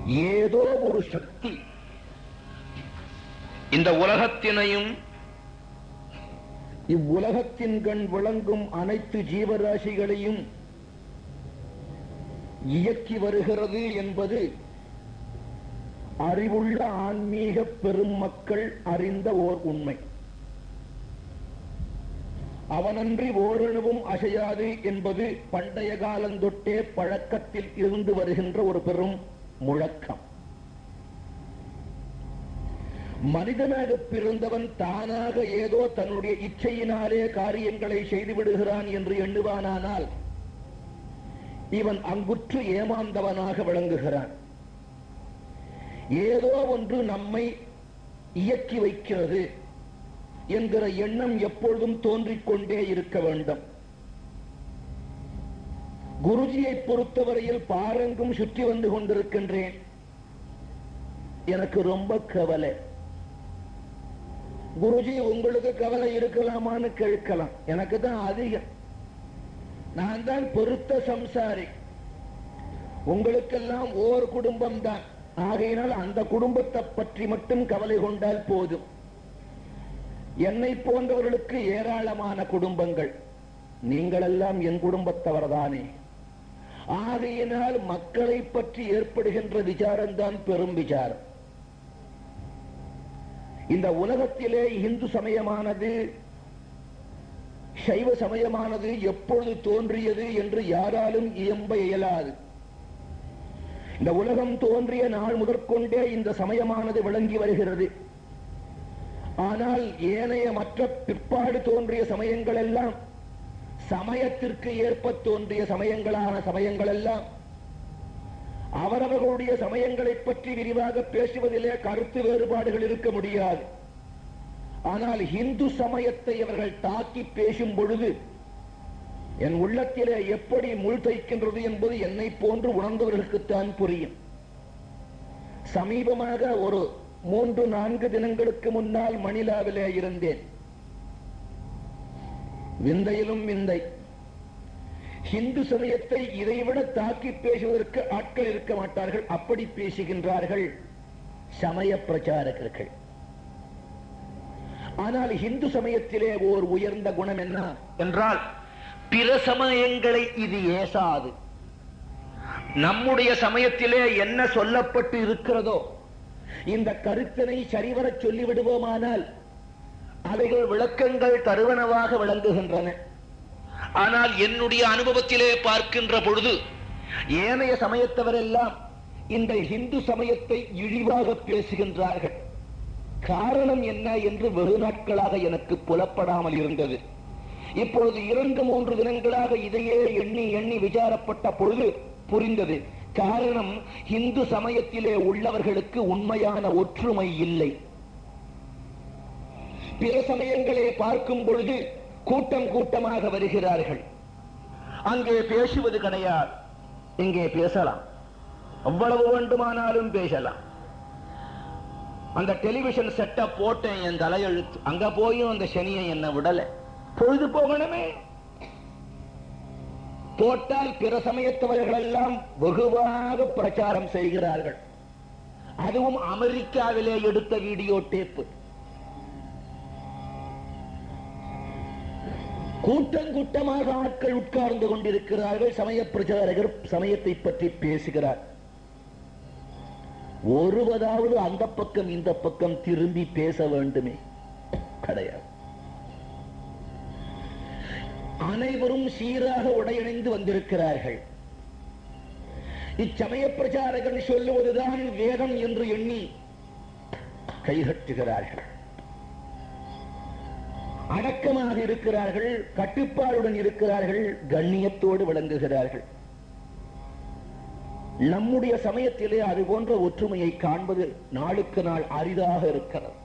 ஏதோ ஒரு சக்தி இந்த உலகத்தினையும் இவ்வுலகத்தின் கண் விளங்கும் அனைத்து ஜீவராசிகளையும் இயக்கி வருகிறது என்பது அறிவுள்ள ஆன்மீக பெரும் மக்கள் அறிந்த ஓர் உண்மை அவனன்றி ஓரணுவும் அசையாது என்பது பண்டைய காலந்தொட்டே பழக்கத்தில் இருந்து வருகின்ற ஒரு பெரும் முழக்கம் மனிதனாக பிறந்தவன் தானாக ஏதோ தன்னுடைய இச்சையினாலே காரியங்களை செய்து விடுகிறான் என்று எண்ணுவானானால் இவன் அங்குற்று ஏமாந்தவனாக விளங்குகிறான் ஏதோ ஒன்று நம்மை இயக்கி வைக்கிறது என்கிற எண்ணம் எப்பொழுதும் தோன்றிக் கொண்டே இருக்க வேண்டும் குருஜியை பொறுத்தவரையில் பாரங்கும் சுற்றி வந்து கொண்டிருக்கின்றேன் எனக்கு ரொம்ப கவலை குருஜி உங்களுக்கு கவலை இருக்கலாமான்னு கேட்கலாம் எனக்கு தான் அதிகம் நான் தான் பொருத்த சம்சாரி உங்களுக்கெல்லாம் ஓர் குடும்பம் தான் ஆகையினால் அந்த குடும்பத்தை பற்றி மட்டும் கவலை கொண்டால் போதும் என்னை போன்றவர்களுக்கு ஏராளமான குடும்பங்கள் நீங்களெல்லாம் என் குடும்பத்தவர்தானே ஆகையினால் மக்களை பற்றி ஏற்படுகின்ற விசாரம்தான் பெரும் விசாரம் இந்த உலகத்திலே இந்து சமயமானது சைவ சமயமானது எப்பொழுது தோன்றியது என்று யாராலும் இயம்ப இயலாது இந்த உலகம் தோன்றிய நாள் முதற்கொண்டே இந்த சமயமானது விளங்கி வருகிறது ஆனால் ஏனைய மற்ற பிற்பாடு தோன்றிய சமயங்கள் எல்லாம் சமயத்திற்கு ஏற்ப தோன்றிய சமயங்களான சமயங்கள் எல்லாம் அவரவர்களுடைய சமயங்களை பற்றி விரிவாக பேசுவதிலே கருத்து வேறுபாடுகள் இருக்க முடியாது ஆனால் இந்து சமயத்தை அவர்கள் தாக்கி பேசும் பொழுது என் உள்ளத்திலே எப்படி முள் தைக்கின்றது என்பது என்னை போன்று உணர்ந்தவர்களுக்குத்தான் புரியும் சமீபமாக ஒரு மூன்று நான்கு தினங்களுக்கு முன்னால் மணிலாவிலே இருந்தேன் விந்தையிலும் விந்தை இந்து சமயத்தை இதைவிட தாக்கி பேசுவதற்கு ஆட்கள் இருக்க மாட்டார்கள் அப்படி பேசுகின்றார்கள் சமய பிரச்சாரகர்கள் ஆனால் இந்து சமயத்திலே ஓர் உயர்ந்த குணம் என்ன என்றால் பிற சமயங்களை இது ஏசாது நம்முடைய சமயத்திலே என்ன சொல்லப்பட்டு இருக்கிறதோ இந்த கருத்தினை சரிவர சொல்லிவிடுவோமானால் அவைகள் விளக்கங்கள் தருவனவாக விளங்குகின்றன ஆனால் என்னுடைய அனுபவத்திலே பார்க்கின்ற பொழுது ஏனைய சமயத்தவரெல்லாம் இந்த இந்து சமயத்தை இழிவாக பேசுகின்றார்கள் காரணம் என்ன என்று வெகு நாட்களாக எனக்கு புலப்படாமல் இருந்தது இப்பொழுது இரண்டு மூன்று தினங்களாக இதையே எண்ணி எண்ணி விசாரப்பட்ட பொழுது புரிந்தது காரணம் இந்து சமயத்திலே உள்ளவர்களுக்கு உண்மையான ஒற்றுமை இல்லை பிற சமயங்களை பார்க்கும் பொழுது கூட்டம் கூட்டமாக வருகிறார்கள் அங்கே பேசுவது கிடையாது இங்கே பேசலாம் எவ்வளவு வேண்டுமானாலும் பேசலாம் அந்த டெலிவிஷன் செட்டப் போட்டேன் என் தலையெழுத்து அங்க போயும் அந்த சனியை என்ன விடல பொழுது போகணுமே போட்டால் பிற சமயத்தவர்கள் எல்லாம் வெகுவாக பிரச்சாரம் செய்கிறார்கள் அதுவும் அமெரிக்காவிலே எடுத்த வீடியோ டேப்பு கூட்டம் கூட்டமாக ஆட்கள் உட்கார்ந்து கொண்டிருக்கிறார்கள் சமய பிரச்சாரகர் சமயத்தை பற்றி பேசுகிறார் ஒருவதாவது அந்த பக்கம் இந்த பக்கம் திரும்பி பேச வேண்டுமே கிடையாது அனைவரும் சீராக உடையணிந்து வந்திருக்கிறார்கள் இச்சமய பிரச்சாரகர் சொல்லுவதுதான் வேதம் என்று எண்ணி கைகட்டுகிறார்கள் அடக்கமாக இருக்கிறார்கள் கட்டுப்பாடுடன் இருக்கிறார்கள் கண்ணியத்தோடு விளங்குகிறார்கள் நம்முடைய சமயத்திலே அது போன்ற ஒற்றுமையை காண்பது நாளுக்கு நாள் அரிதாக இருக்கிறது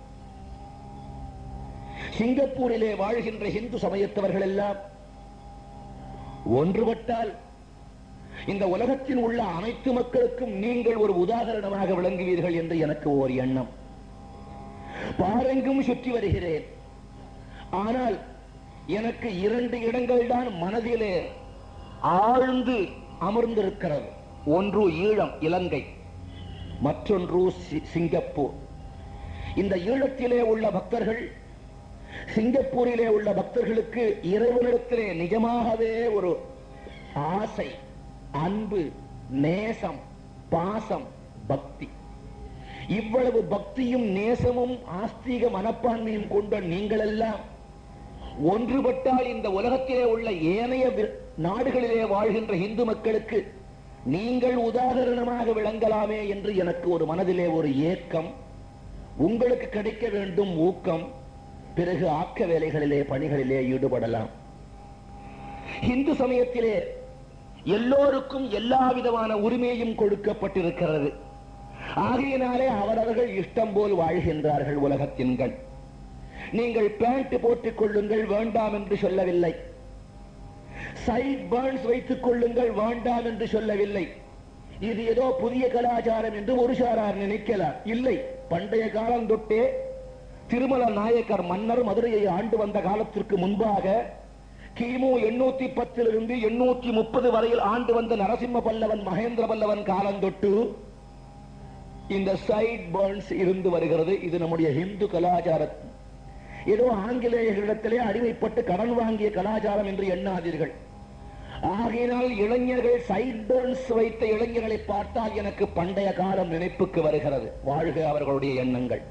சிங்கப்பூரிலே வாழ்கின்ற இந்து சமயத்தவர்கள் எல்லாம் ஒன்றுபட்டால் இந்த உலகத்தில் உள்ள அனைத்து மக்களுக்கும் நீங்கள் ஒரு உதாரணமாக விளங்குவீர்கள் என்று எனக்கு ஓர் எண்ணம் பாரெங்கும் சுற்றி வருகிறேன் ஆனால் எனக்கு இரண்டு இடங்கள் தான் மனதிலே ஆழ்ந்து அமர்ந்திருக்கிறது ஒன்று ஈழம் இலங்கை மற்றொன்று சி- சிங்கப்பூர் இந்த ஈழத்திலே உள்ள பக்தர்கள் சிங்கப்பூரிலே உள்ள பக்தர்களுக்கு இறைவனிடத்திலே நிஜமாகவே ஒரு ஆசை அன்பு நேசம் பாசம் பக்தி இவ்வளவு பக்தியும் நேசமும் ஆஸ்திக மனப்பான்மையும் கொண்ட நீங்கள் எல்லாம் ஒன்றுபட்டால் இந்த உலகத்திலே உள்ள ஏனைய வி- நாடுகளிலே வாழ்கின்ற இந்து மக்களுக்கு நீங்கள் உதாரணமாக விளங்கலாமே என்று எனக்கு ஒரு மனதிலே ஒரு ஏக்கம் உங்களுக்கு கிடைக்க வேண்டும் ஊக்கம் பிறகு ஆக்க வேலைகளிலே பணிகளிலே ஈடுபடலாம் இந்து சமயத்திலே எல்லோருக்கும் எல்லா விதமான உரிமையும் கொடுக்கப்பட்டிருக்கிறது ஆகையினாலே அவரவர்கள் இஷ்டம் போல் வாழ்கின்றார்கள் உலகத்தின்கள் நீங்கள் பேண்ட் போட்டுக் கொள்ளுங்கள் வேண்டாம் என்று சொல்லவில்லை சைட் பர்ன்ஸ் வைத்துக் கொள்ளுங்கள் வேண்டாம் என்று சொல்லவில்லை இது ஏதோ புதிய கலாச்சாரம் என்று ஒரு சாரார் நினைக்கலாம் இல்லை பண்டைய காலம் தொட்டே திருமல நாயக்கர் மன்னர் மதுரையை ஆண்டு வந்த காலத்திற்கு முன்பாக கிமு எண்ணூத்தி பத்திலிருந்து எண்ணூத்தி முப்பது வரையில் ஆண்டு வந்த நரசிம்ம பல்லவன் மகேந்திர பல்லவன் காலம் தொட்டு இந்த சைட் பர்ன்ஸ் இருந்து வருகிறது இது நம்முடைய இந்து கலாச்சாரம் ஏதோ ஆங்கிலேயர்களிடத்திலே அடிமைப்பட்டு கடன் வாங்கிய கலாச்சாரம் என்று எண்ணாதீர்கள் ஆகையினால் இளைஞர்கள் சைட் பர்ன்ஸ் வைத்த இளைஞர்களை பார்த்தால் எனக்கு பண்டைய காலம் நினைப்புக்கு வருகிறது வாழ்க அவர்களுடைய எண்ணங்கள்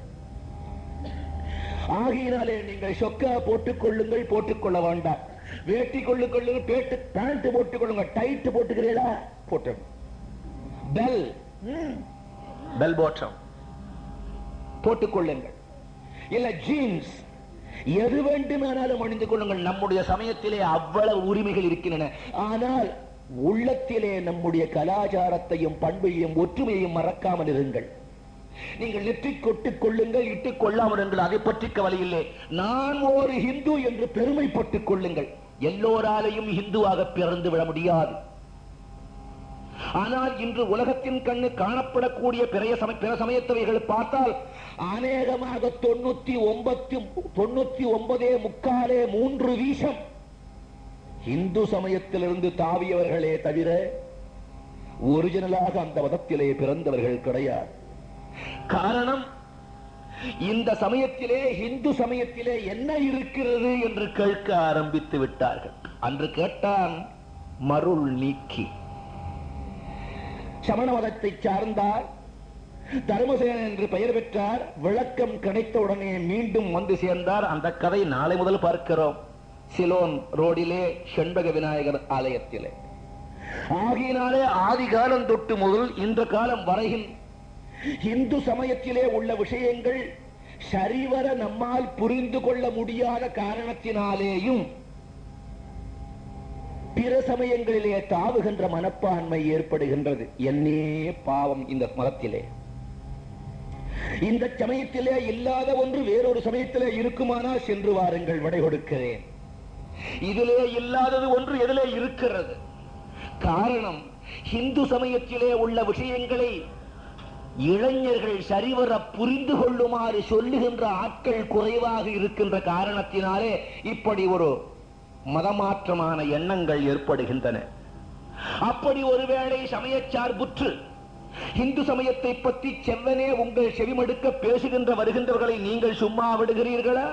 ஆகையினாலே நீங்கள் சொக்கா போட்டுக் கொள்ளுங்கள் போட்டுக் கொள்ள வேண்டாம் வேட்டி கொள்ளு கொள்ளுங்க பேட்டு பேண்ட் போட்டுக் கொள்ளுங்க டைட் போட்டுக்கிறீங்களா போட்டு பெல் பெல் போட்டம் போட்டுக் கொள்ளுங்கள் இல்ல ஜீன்ஸ் எது வேண்டுமானாலும் அணிந்து கொள்ளுங்கள் நம்முடைய சமயத்திலே அவ்வளவு உரிமைகள் இருக்கின்றன ஆனால் உள்ளத்திலே நம்முடைய கலாச்சாரத்தையும் பண்பையும் ஒற்றுமையையும் மறக்காமல் இருங்கள் நீங்கள் நெற்றிக் கொட்டுக் கொள்ளுங்கள் இட்டுக் கொள்ளாமல் இருங்கள் அதை பற்றி கவலை இல்லை நான் ஒரு ஹிந்து என்று பெருமைப்பட்டுக் கொள்ளுங்கள் எல்லோராலையும் ஹிந்துவாக பிறந்து விட முடியாது ஆனால் இன்று உலகத்தின் கண்ணு காணப்படக்கூடிய பிற சமய பிற சமயத்தவைகளை பார்த்தால் அநேகமாக தொண்ணூத்தி ஒன்பத்தி தொண்ணூத்தி ஒன்பதே முக்காலே மூன்று வீசம் இந்து சமயத்திலிருந்து தாவியவர்களே தவிர ஒரிஜினலாக அந்த மதத்திலே பிறந்தவர்கள் கிடையாது காரணம் இந்த சமயத்திலே இந்து சமயத்திலே என்ன இருக்கிறது என்று கேட்க ஆரம்பித்து விட்டார்கள் அன்று கேட்டான் மருள் நீக்கி சமண மதத்தை சார்ந்தார் தர்மசேனன் என்று பெயர் பெற்றார் விளக்கம் கிடைத்த உடனே மீண்டும் வந்து சேர்ந்தார் அந்த கதை நாளை முதல் பார்க்கிறோம் சிலோன் ரோடிலே செண்பக விநாயகர் ஆலயத்திலே ஆகையினாலே ஆதி காலம் தொட்டு முதல் இந்த காலம் வரையில் இந்து சமயத்திலே உள்ள விஷயங்கள் சரிவர நம்மால் புரிந்து கொள்ள முடியாத காரணத்தினாலேயும் பிற சமயங்களிலே தாவுகின்ற மனப்பான்மை ஏற்படுகின்றது என்னே பாவம் இந்த மதத்திலே இந்த சமயத்திலே இல்லாத ஒன்று வேறொரு சமயத்திலே இருக்குமானால் சென்று வாருங்கள் விடை கொடுக்கிறேன் இதிலே இல்லாதது ஒன்று எதிலே இருக்கிறது காரணம் இந்து சமயத்திலே உள்ள விஷயங்களை இளைஞர்கள் சரிவர புரிந்து கொள்ளுமாறு சொல்லுகின்ற ஆட்கள் குறைவாக இருக்கின்ற காரணத்தினாலே இப்படி ஒரு மதமாற்றமான எண்ணங்கள் ஏற்படுகின்றன அப்படி ஒருவேளை சமயச்சார்புற்று இந்து சமயத்தை பற்றி செவ்வனே உங்கள் செவிமடுக்க பேசுகின்ற வருகின்றவர்களை நீங்கள் சும்மா விடுகிறீர்களா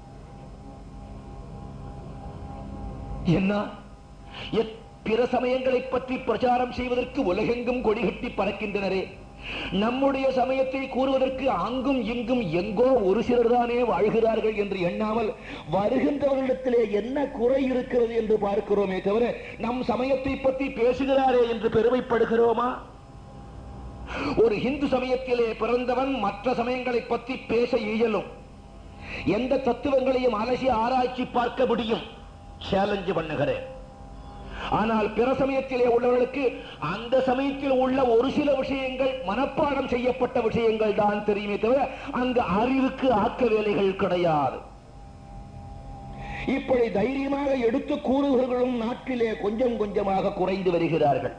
என்ன எத்- பிற சமயங்களை பற்றி பிரச்சாரம் செய்வதற்கு உலகெங்கும் கொடிகட்டி பறக்கின்றனரே நம்முடைய சமயத்தை கூறுவதற்கு அங்கும் இங்கும் எங்கோ ஒரு சிலர் தானே வாழ்கிறார்கள் என்று எண்ணாமல் வருகின்றவர்களிடத்திலே என்ன குறை இருக்கிறது என்று பார்க்கிறோமே தவிர நம் சமயத்தை பற்றி பேசுகிறாரே என்று பெருமைப்படுகிறோமா ஒரு இந்து சமயத்திலே பிறந்தவன் மற்ற சமயங்களை பற்றி பேச இயலும் எந்த தத்துவங்களையும் அலசி ஆராய்ச்சி பார்க்க முடியும் சேலஞ்சு பண்ணுகிறேன் ஆனால் பிற சமயத்திலே உள்ளவர்களுக்கு அந்த சமயத்தில் உள்ள ஒரு சில விஷயங்கள் மனப்பாடம் செய்யப்பட்ட விஷயங்கள் தான் தெரியுமே தவிர அங்கு அறிவுக்கு ஆக்க வேலைகள் கிடையாது இப்படி தைரியமாக எடுத்து கூறுகிறவர்களும் நாட்டிலே கொஞ்சம் கொஞ்சமாக குறைந்து வருகிறார்கள்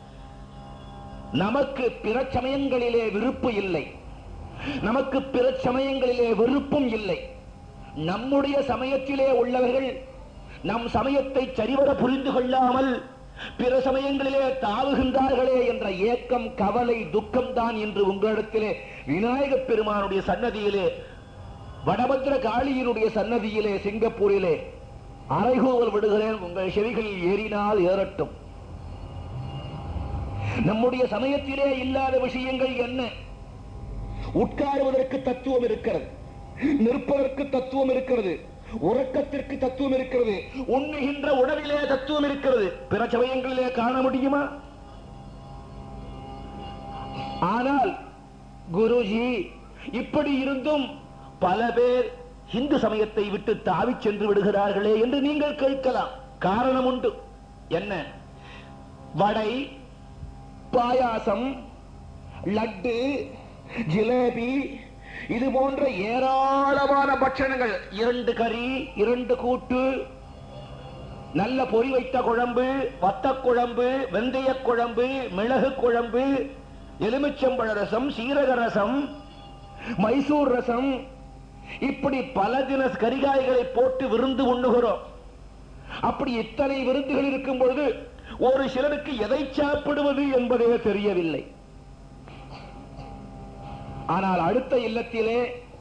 நமக்கு பிற சமயங்களிலே விருப்பு இல்லை நமக்கு பிற சமயங்களிலே விருப்பம் இல்லை நம்முடைய சமயத்திலே உள்ளவர்கள் நம் சமயத்தை சரிவர புரிந்து கொள்ளாமல் பிற சமயங்களிலே தாவுகின்றார்களே என்ற ஏக்கம் கவலை துக்கம் தான் என்று உங்களிடத்திலே விநாயகப் பெருமானுடைய சன்னதியிலே வடபத்திர காளியினுடைய சன்னதியிலே சிங்கப்பூரிலே அரைகோவல் விடுகிறேன் உங்கள் செவிகளில் ஏறினால் ஏறட்டும் நம்முடைய சமயத்திலே இல்லாத விஷயங்கள் என்ன உட்காருவதற்கு தத்துவம் இருக்கிறது நிற்பதற்கு தத்துவம் இருக்கிறது உறக்கத்திற்கு தத்துவம் இருக்கிறது உண்ணுகின்ற உணவிலே தத்துவம் இருக்கிறது பிற சமயங்களிலே காண முடியுமா ஆனால் குருஜி இப்படி இருந்தும் பல பேர் இந்து சமயத்தை விட்டு தாவிச் சென்று விடுகிறார்களே என்று நீங்கள் கேட்கலாம் காரணம் உண்டு என்ன வடை பாயாசம் லட்டு ஜிலேபி இது போன்ற ஏராளமான பட்சணங்கள் இரண்டு கறி இரண்டு கூட்டு நல்ல பொறி வைத்த குழம்பு வத்த குழம்பு வெந்தய குழம்பு மிளகு குழம்பு எலுமிச்சம்பழ ரசம் சீரக ரசம் மைசூர் ரசம் இப்படி பல தின கரிகாய்களை போட்டு விருந்து உண்ணுகிறோம் அப்படி இத்தனை விருந்துகள் இருக்கும் பொழுது ஒரு சிலருக்கு எதை சாப்பிடுவது என்பதே தெரியவில்லை ஆனால் அடுத்த இல்லத்திலே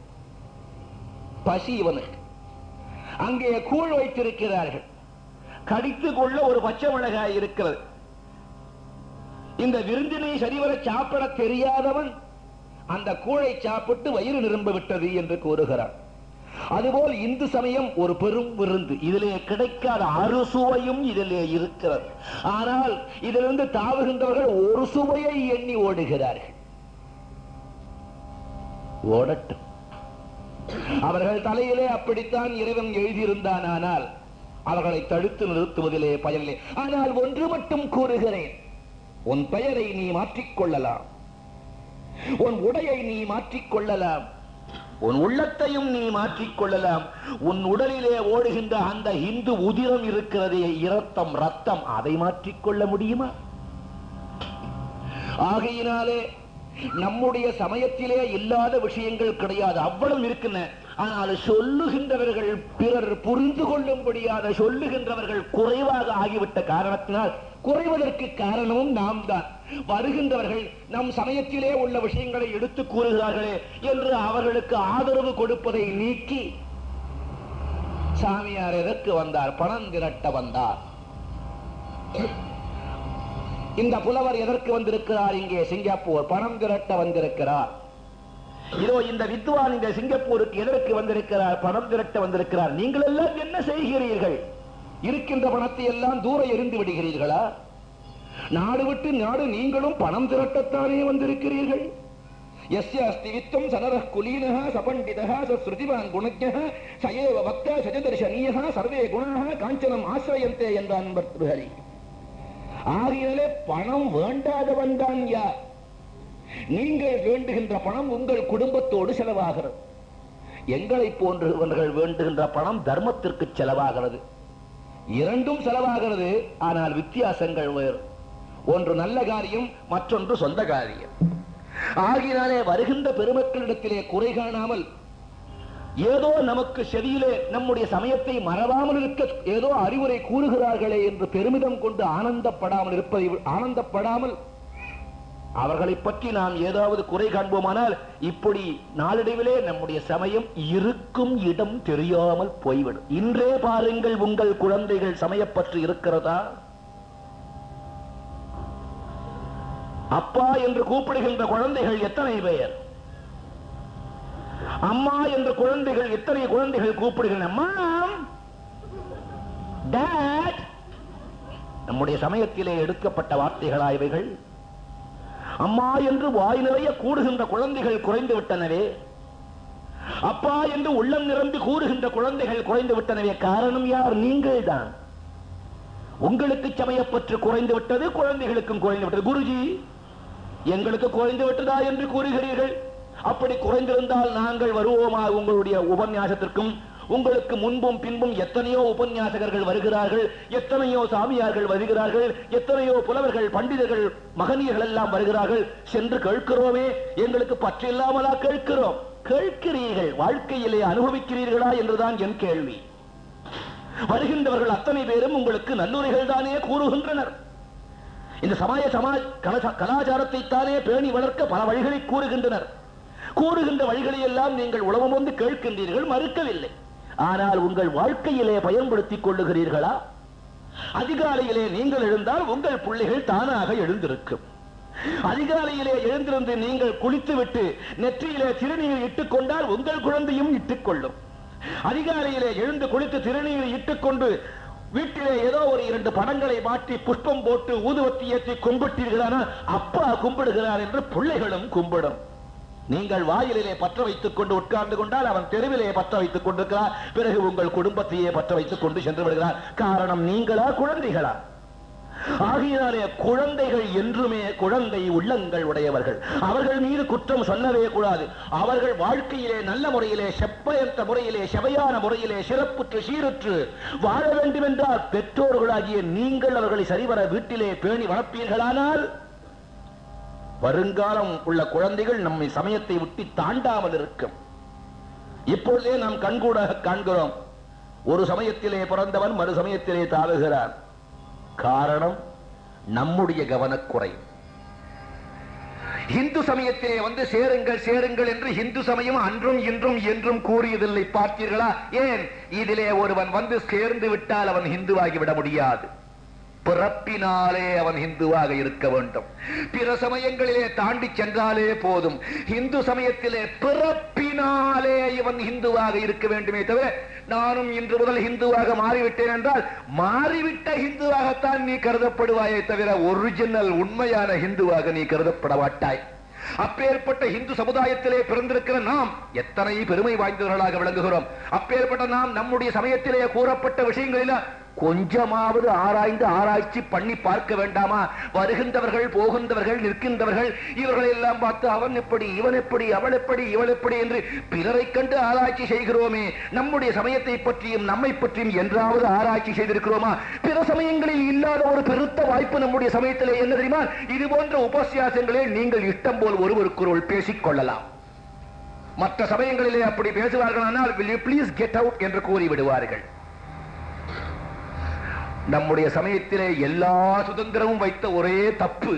பசி இவனுக்கு அங்கே கூழ் வைத்திருக்கிறார்கள் கடித்துக் கொள்ள ஒரு பச்சை மிளகாய் இருக்கிறது இந்த விருந்தினை சரிவர சாப்பிட தெரியாதவன் அந்த கூழை சாப்பிட்டு வயிறு நிரம்ப விட்டது என்று கூறுகிறார் அதுபோல் இந்து சமயம் ஒரு பெரும் விருந்து இதிலே கிடைக்காத அறுசுவையும் இதிலே இருக்கிறது ஆனால் இதிலிருந்து தாவுகின்றவர்கள் ஒரு சுவையை எண்ணி ஓடுகிறார்கள் ஓடட்டும் அவர்கள் தலையிலே அப்படித்தான் இறைவன் எழுதியிருந்தான் ஆனால் அவர்களை தடுத்து நிறுத்துவதிலே பயனில்லை ஆனால் ஒன்று மட்டும் கூறுகிறேன் உன் பெயரை நீ மாற்றிக்கொள்ளலாம் உன் உடையை நீ மாற்றிக்கொள்ளலாம் உன் உள்ளத்தையும் நீ மாற்றிக்கொள்ளலாம் உன் உடலிலே ஓடுகின்ற அந்த இந்து உதிரம் இருக்கிறதே இரத்தம் ரத்தம் அதை மாற்றிக்கொள்ள முடியுமா ஆகையினாலே நம்முடைய சமயத்திலே இல்லாத விஷயங்கள் கிடையாது அவ்வளவு இருக்கின்றன ஆனால் சொல்லுகின்றவர்கள் பிறர் புரிந்து கொள்ளும்படியாக சொல்லுகின்றவர்கள் குறைவாக ஆகிவிட்ட காரணத்தினால் குறைவதற்கு காரணமும் நாம் தான் வருகின்றவர்கள் நம் சமயத்திலே உள்ள விஷயங்களை எடுத்து கூறுகிறார்களே என்று அவர்களுக்கு ஆதரவு கொடுப்பதை நீக்கி சாமியார் எதற்கு வந்தார் பணம் திரட்ட வந்தார் இந்த புலவர் எதற்கு வந்திருக்கிறார் இங்கே சிங்கப்பூர் பணம் திரட்ட வந்திருக்கிறார் இதோ இந்த வித்வான் இந்த சிங்கப்பூருக்கு எதற்கு வந்திருக்கிறார் பணம் திரட்ட வந்திருக்கிறார் நீங்கள் எல்லாம் என்ன செய்கிறீர்கள் இருக்கின்ற பணத்தை எல்லாம் தூர எறிந்து விடுகிறீர்களா நாடு விட்டு நாடு நீங்களும் பணம் திரட்டத்தானே வந்திருக்கிறீர்கள் எஸ்ய அஸ்தி வித்தம் சனரः குலீனः சபண்டிதः சஸ்ருதிவான் குணஜ்ஞः சயேவ பக்த சஜதர்ஷனீயः சர்வே குணாः காஞ்சனம் ஆசிரயந்தே என்றான் பர்தஹரி ஆகையினாலே பணம் வேண்டாதவன் தான் யார் நீங்கள் வேண்டுகின்ற பணம் உங்கள் குடும்பத்தோடு செலவாகிறது எங்களை போன்றவர்கள் வேண்டுகின்ற பணம் தர்மத்திற்கு செலவாகிறது இரண்டும் செலவாகிறது ஆனால் வித்தியாசங்கள் வேறு ஒன்று நல்ல காரியம் மற்றொன்று சொந்த காரியம் ஆகினாலே வருகின்ற பெருமக்களிடத்திலே குறை காணாமல் ஏதோ நமக்கு செவியிலே நம்முடைய சமயத்தை மறவாமல் இருக்க ஏதோ அறிவுரை கூறுகிறார்களே என்று பெருமிதம் கொண்டு ஆனந்தப்படாமல் இருப்பதை ஆனந்தப்படாமல் அவர்களை பற்றி நாம் ஏதாவது குறை காண்போமானால் இப்படி நாளடைவிலே நம்முடைய சமயம் இருக்கும் இடம் தெரியாமல் போய்விடும் இன்றே பாருங்கள் உங்கள் குழந்தைகள் சமயப்பற்று இருக்கிறதா அப்பா என்று கூப்பிடுகின்ற குழந்தைகள் எத்தனை பெயர் அம்மா என்ற குழந்தைகள் எத்தனை குழந்தைகள் கூப்பிடுகின்றன அம்மா Dad. நம்முடைய சமயத்திலே எடுக்கப்பட்ட வார்த்தைகளா இவைகள் அம்மா என்று வாய் நிறைய கூடுகின்ற குழந்தைகள் குறைந்து விட்டனவே அப்பா என்று உள்ளம் நிரம்பி கூறுகின்ற குழந்தைகள் குறைந்து விட்டனவே காரணம் யார் நீங்கள் தான் உங்களுக்கு சமயப்பற்று குறைந்து விட்டது குழந்தைகளுக்கும் குறைந்து விட்டது குருஜி எங்களுக்கு குறைந்து விட்டதா என்று கூறுகிறீர்கள் அப்படி குறைந்திருந்தால் நாங்கள் வருவோமா உங்களுடைய உபன்யாசத்திற்கும் உங்களுக்கு முன்பும் பின்பும் எத்தனையோ உபன்யாசகர்கள் வருகிறார்கள் எத்தனையோ சாமியார்கள் வருகிறார்கள் எத்தனையோ புலவர்கள் பண்டிதர்கள் மகனியர்கள் எல்லாம் வருகிறார்கள் சென்று கேட்கிறோமே எங்களுக்கு பற்றில்லாமலா கேட்கிறோம் கேட்கிறீர்கள் வாழ்க்கையிலே அனுபவிக்கிறீர்களா என்றுதான் என் கேள்வி வருகின்றவர்கள் அத்தனை பேரும் உங்களுக்கு நல்லுரைகள் தானே கூறுகின்றனர் இந்த சமய சமா கலா- கலாச்சாரத்தைத்தானே பேணி வளர்க்க பல வழிகளை கூறுகின்றனர் கூறுகின்ற வழிகளை எல்லாம் நீங்கள் உலகம் வந்து கேட்கின்றீர்கள் மறுக்கவில்லை ஆனால் உங்கள் வாழ்க்கையிலே பயன்படுத்திக் கொள்ளுகிறீர்களா அதிகாலையிலே நீங்கள் எழுந்தால் உங்கள் பிள்ளைகள் தானாக எழுந்திருக்கும் அதிகாலையிலே எழுந்திருந்து நீங்கள் குளித்துவிட்டு நெற்றியிலே திருநீர் இட்டுக் கொண்டால் உங்கள் குழந்தையும் இட்டுக் கொள்ளும் அதிகாலையிலே எழுந்து குளித்து திருநீர் இட்டுக் கொண்டு வீட்டிலே ஏதோ ஒரு இரண்டு படங்களை மாட்டி புஷ்பம் போட்டு ஊதுவத்தி ஏற்றி கும்பிட்டீர்களானால் அப்பா கும்பிடுகிறார் என்று பிள்ளைகளும் கும்பிடும் நீங்கள் வாயிலே பற்ற வைத்துக் கொண்டு உட்கார்ந்து கொண்டால் அவன் தெருவிலே பற்ற வைத்துக் கொண்டிருக்கிறார் பிறகு உங்கள் குடும்பத்தையே பற்ற வைத்துக் கொண்டு சென்று விடுகிறார் காரணம் நீங்களா குழந்தைகளா ஆகையினாலே குழந்தைகள் என்றுமே குழந்தை உள்ளங்கள் உடையவர்கள் அவர்கள் மீது குற்றம் சொல்லவே கூடாது அவர்கள் வாழ்க்கையிலே நல்ல முறையிலே செப்பயத்த முறையிலே செவையான முறையிலே சிறப்புற்று சீருற்று வாழ வேண்டும் என்றால் பெற்றோர்களாகிய நீங்கள் அவர்களை சரிவர வீட்டிலே பேணி வளர்ப்பீர்களானால் வருங்காலம் உள்ள குழந்தைகள் நம்மை சமயத்தை விட்டு தாண்டாமல் இருக்கும் இப்பொழுதே நாம் கண்கூடாக காண்கிறோம் ஒரு சமயத்திலே பிறந்தவன் மறு சமயத்திலே தாழுகிறான் காரணம் நம்முடைய கவனக்குறை இந்து சமயத்திலே வந்து சேருங்கள் சேருங்கள் என்று இந்து சமயம் அன்றும் இன்றும் என்றும் கூறியதில்லை பார்த்தீர்களா ஏன் இதிலே ஒருவன் வந்து சேர்ந்து விட்டால் அவன் இந்துவாகி விட முடியாது பிறப்பினாலே அவன் இந்துவாக இருக்க வேண்டும் பிற சமயங்களிலே தாண்டி சென்றாலே போதும் இந்து சமயத்திலே பிறப்பினாலே இவன் இந்துவாக இருக்க வேண்டுமே தவிர நானும் இன்று முதல் இந்துவாக மாறிவிட்டேன் என்றால் மாறிவிட்ட இந்துவாகத்தான் நீ கருதப்படுவாயே தவிர ஒரிஜினல் உண்மையான இந்துவாக நீ கருதப்பட மாட்டாய் அப்பேற்பட்ட இந்து சமுதாயத்திலே பிறந்திருக்கிற நாம் எத்தனை பெருமை வாய்ந்தவர்களாக விளங்குகிறோம் அப்பேற்பட்ட நாம் நம்முடைய சமயத்திலே கூறப்பட்ட விஷயங்களில கொஞ்சமாவது ஆராய்ந்து ஆராய்ச்சி பண்ணி பார்க்க வேண்டாமா வருகின்றவர்கள் போகின்றவர்கள் நிற்கின்றவர்கள் இவர்களை எல்லாம் பார்த்து அவன் எப்படி இவன் எப்படி அவள் எப்படி இவள் எப்படி என்று பிறரை கண்டு ஆராய்ச்சி செய்கிறோமே நம்முடைய சமயத்தை பற்றியும் நம்மை பற்றியும் என்றாவது ஆராய்ச்சி செய்திருக்கிறோமா பிற சமயங்களில் இல்லாத ஒரு பெருத்த வாய்ப்பு நம்முடைய சமயத்திலே என்ன தெரியுமா இது போன்ற உபசியாசங்களே நீங்கள் இஷ்டம் போல் ஒருவருக்கொருவர் பேசிக் கொள்ளலாம் மற்ற சமயங்களிலே அப்படி பேசுவார்கள் ஆனால் will you please get out என்று கூறி விடுவார்கள் நம்முடைய சமயத்திலே எல்லா சுதந்திரமும் வைத்த ஒரே தப்பு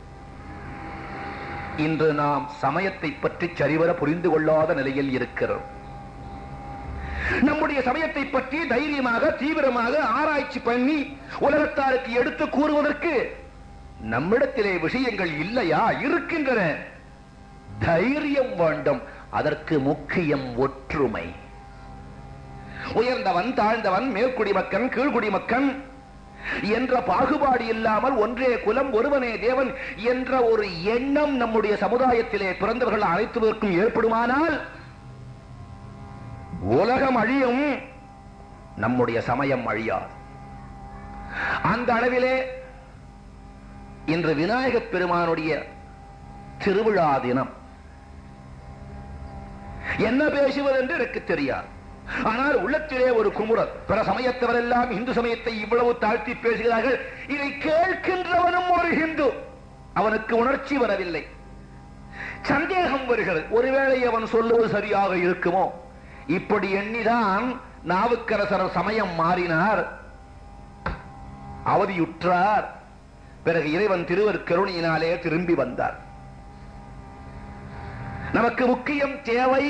இன்று நாம் சமயத்தை பற்றி சரிவர புரிந்து கொள்ளாத நிலையில் இருக்கிறோம் நம்முடைய சமயத்தை பற்றி தைரியமாக தீவிரமாக ஆராய்ச்சி பண்ணி உலகத்தாருக்கு எடுத்து கூறுவதற்கு நம்மிடத்திலே விஷயங்கள் இல்லையா இருக்கின்றன தைரியம் வேண்டும் அதற்கு முக்கியம் ஒற்றுமை உயர்ந்தவன் தாழ்ந்தவன் மேற்குடிமக்கன் கீழ்குடிமக்கன் என்ற பாகுபாடு இல்லாமல் ஒன்றே குலம் ஒருவனே தேவன் என்ற ஒரு எண்ணம் நம்முடைய சமுதாயத்திலே பிறந்தவர்கள் அனைத்துவதற்கும் ஏற்படுமானால் உலகம் அழியும் நம்முடைய சமயம் அழியாது அந்த அளவிலே இன்று விநாயகப் பெருமானுடைய திருவிழா தினம் என்ன பேசுவது என்று எனக்கு தெரியாது ஆனால் உள்ளத்திலே ஒரு குமுறல் பிற சமயத்தவரெல்லாம் இந்து சமயத்தை இவ்வளவு தாழ்த்தி பேசுகிறார்கள் இதை கேட்கின்றவனும் ஒரு ஹிந்து அவனுக்கு உணர்ச்சி வரவில்லை சந்தேகம் வருகிறது ஒருவேளை அவன் சொல்லுவது சரியாக இருக்குமோ இப்படி எண்ணிதான் நாவுக்கரசர் சமயம் மாறினார் அவதியுற்றார் பிறகு இறைவன் திருவர் கருணையினாலே திரும்பி வந்தார் நமக்கு முக்கியம் தேவை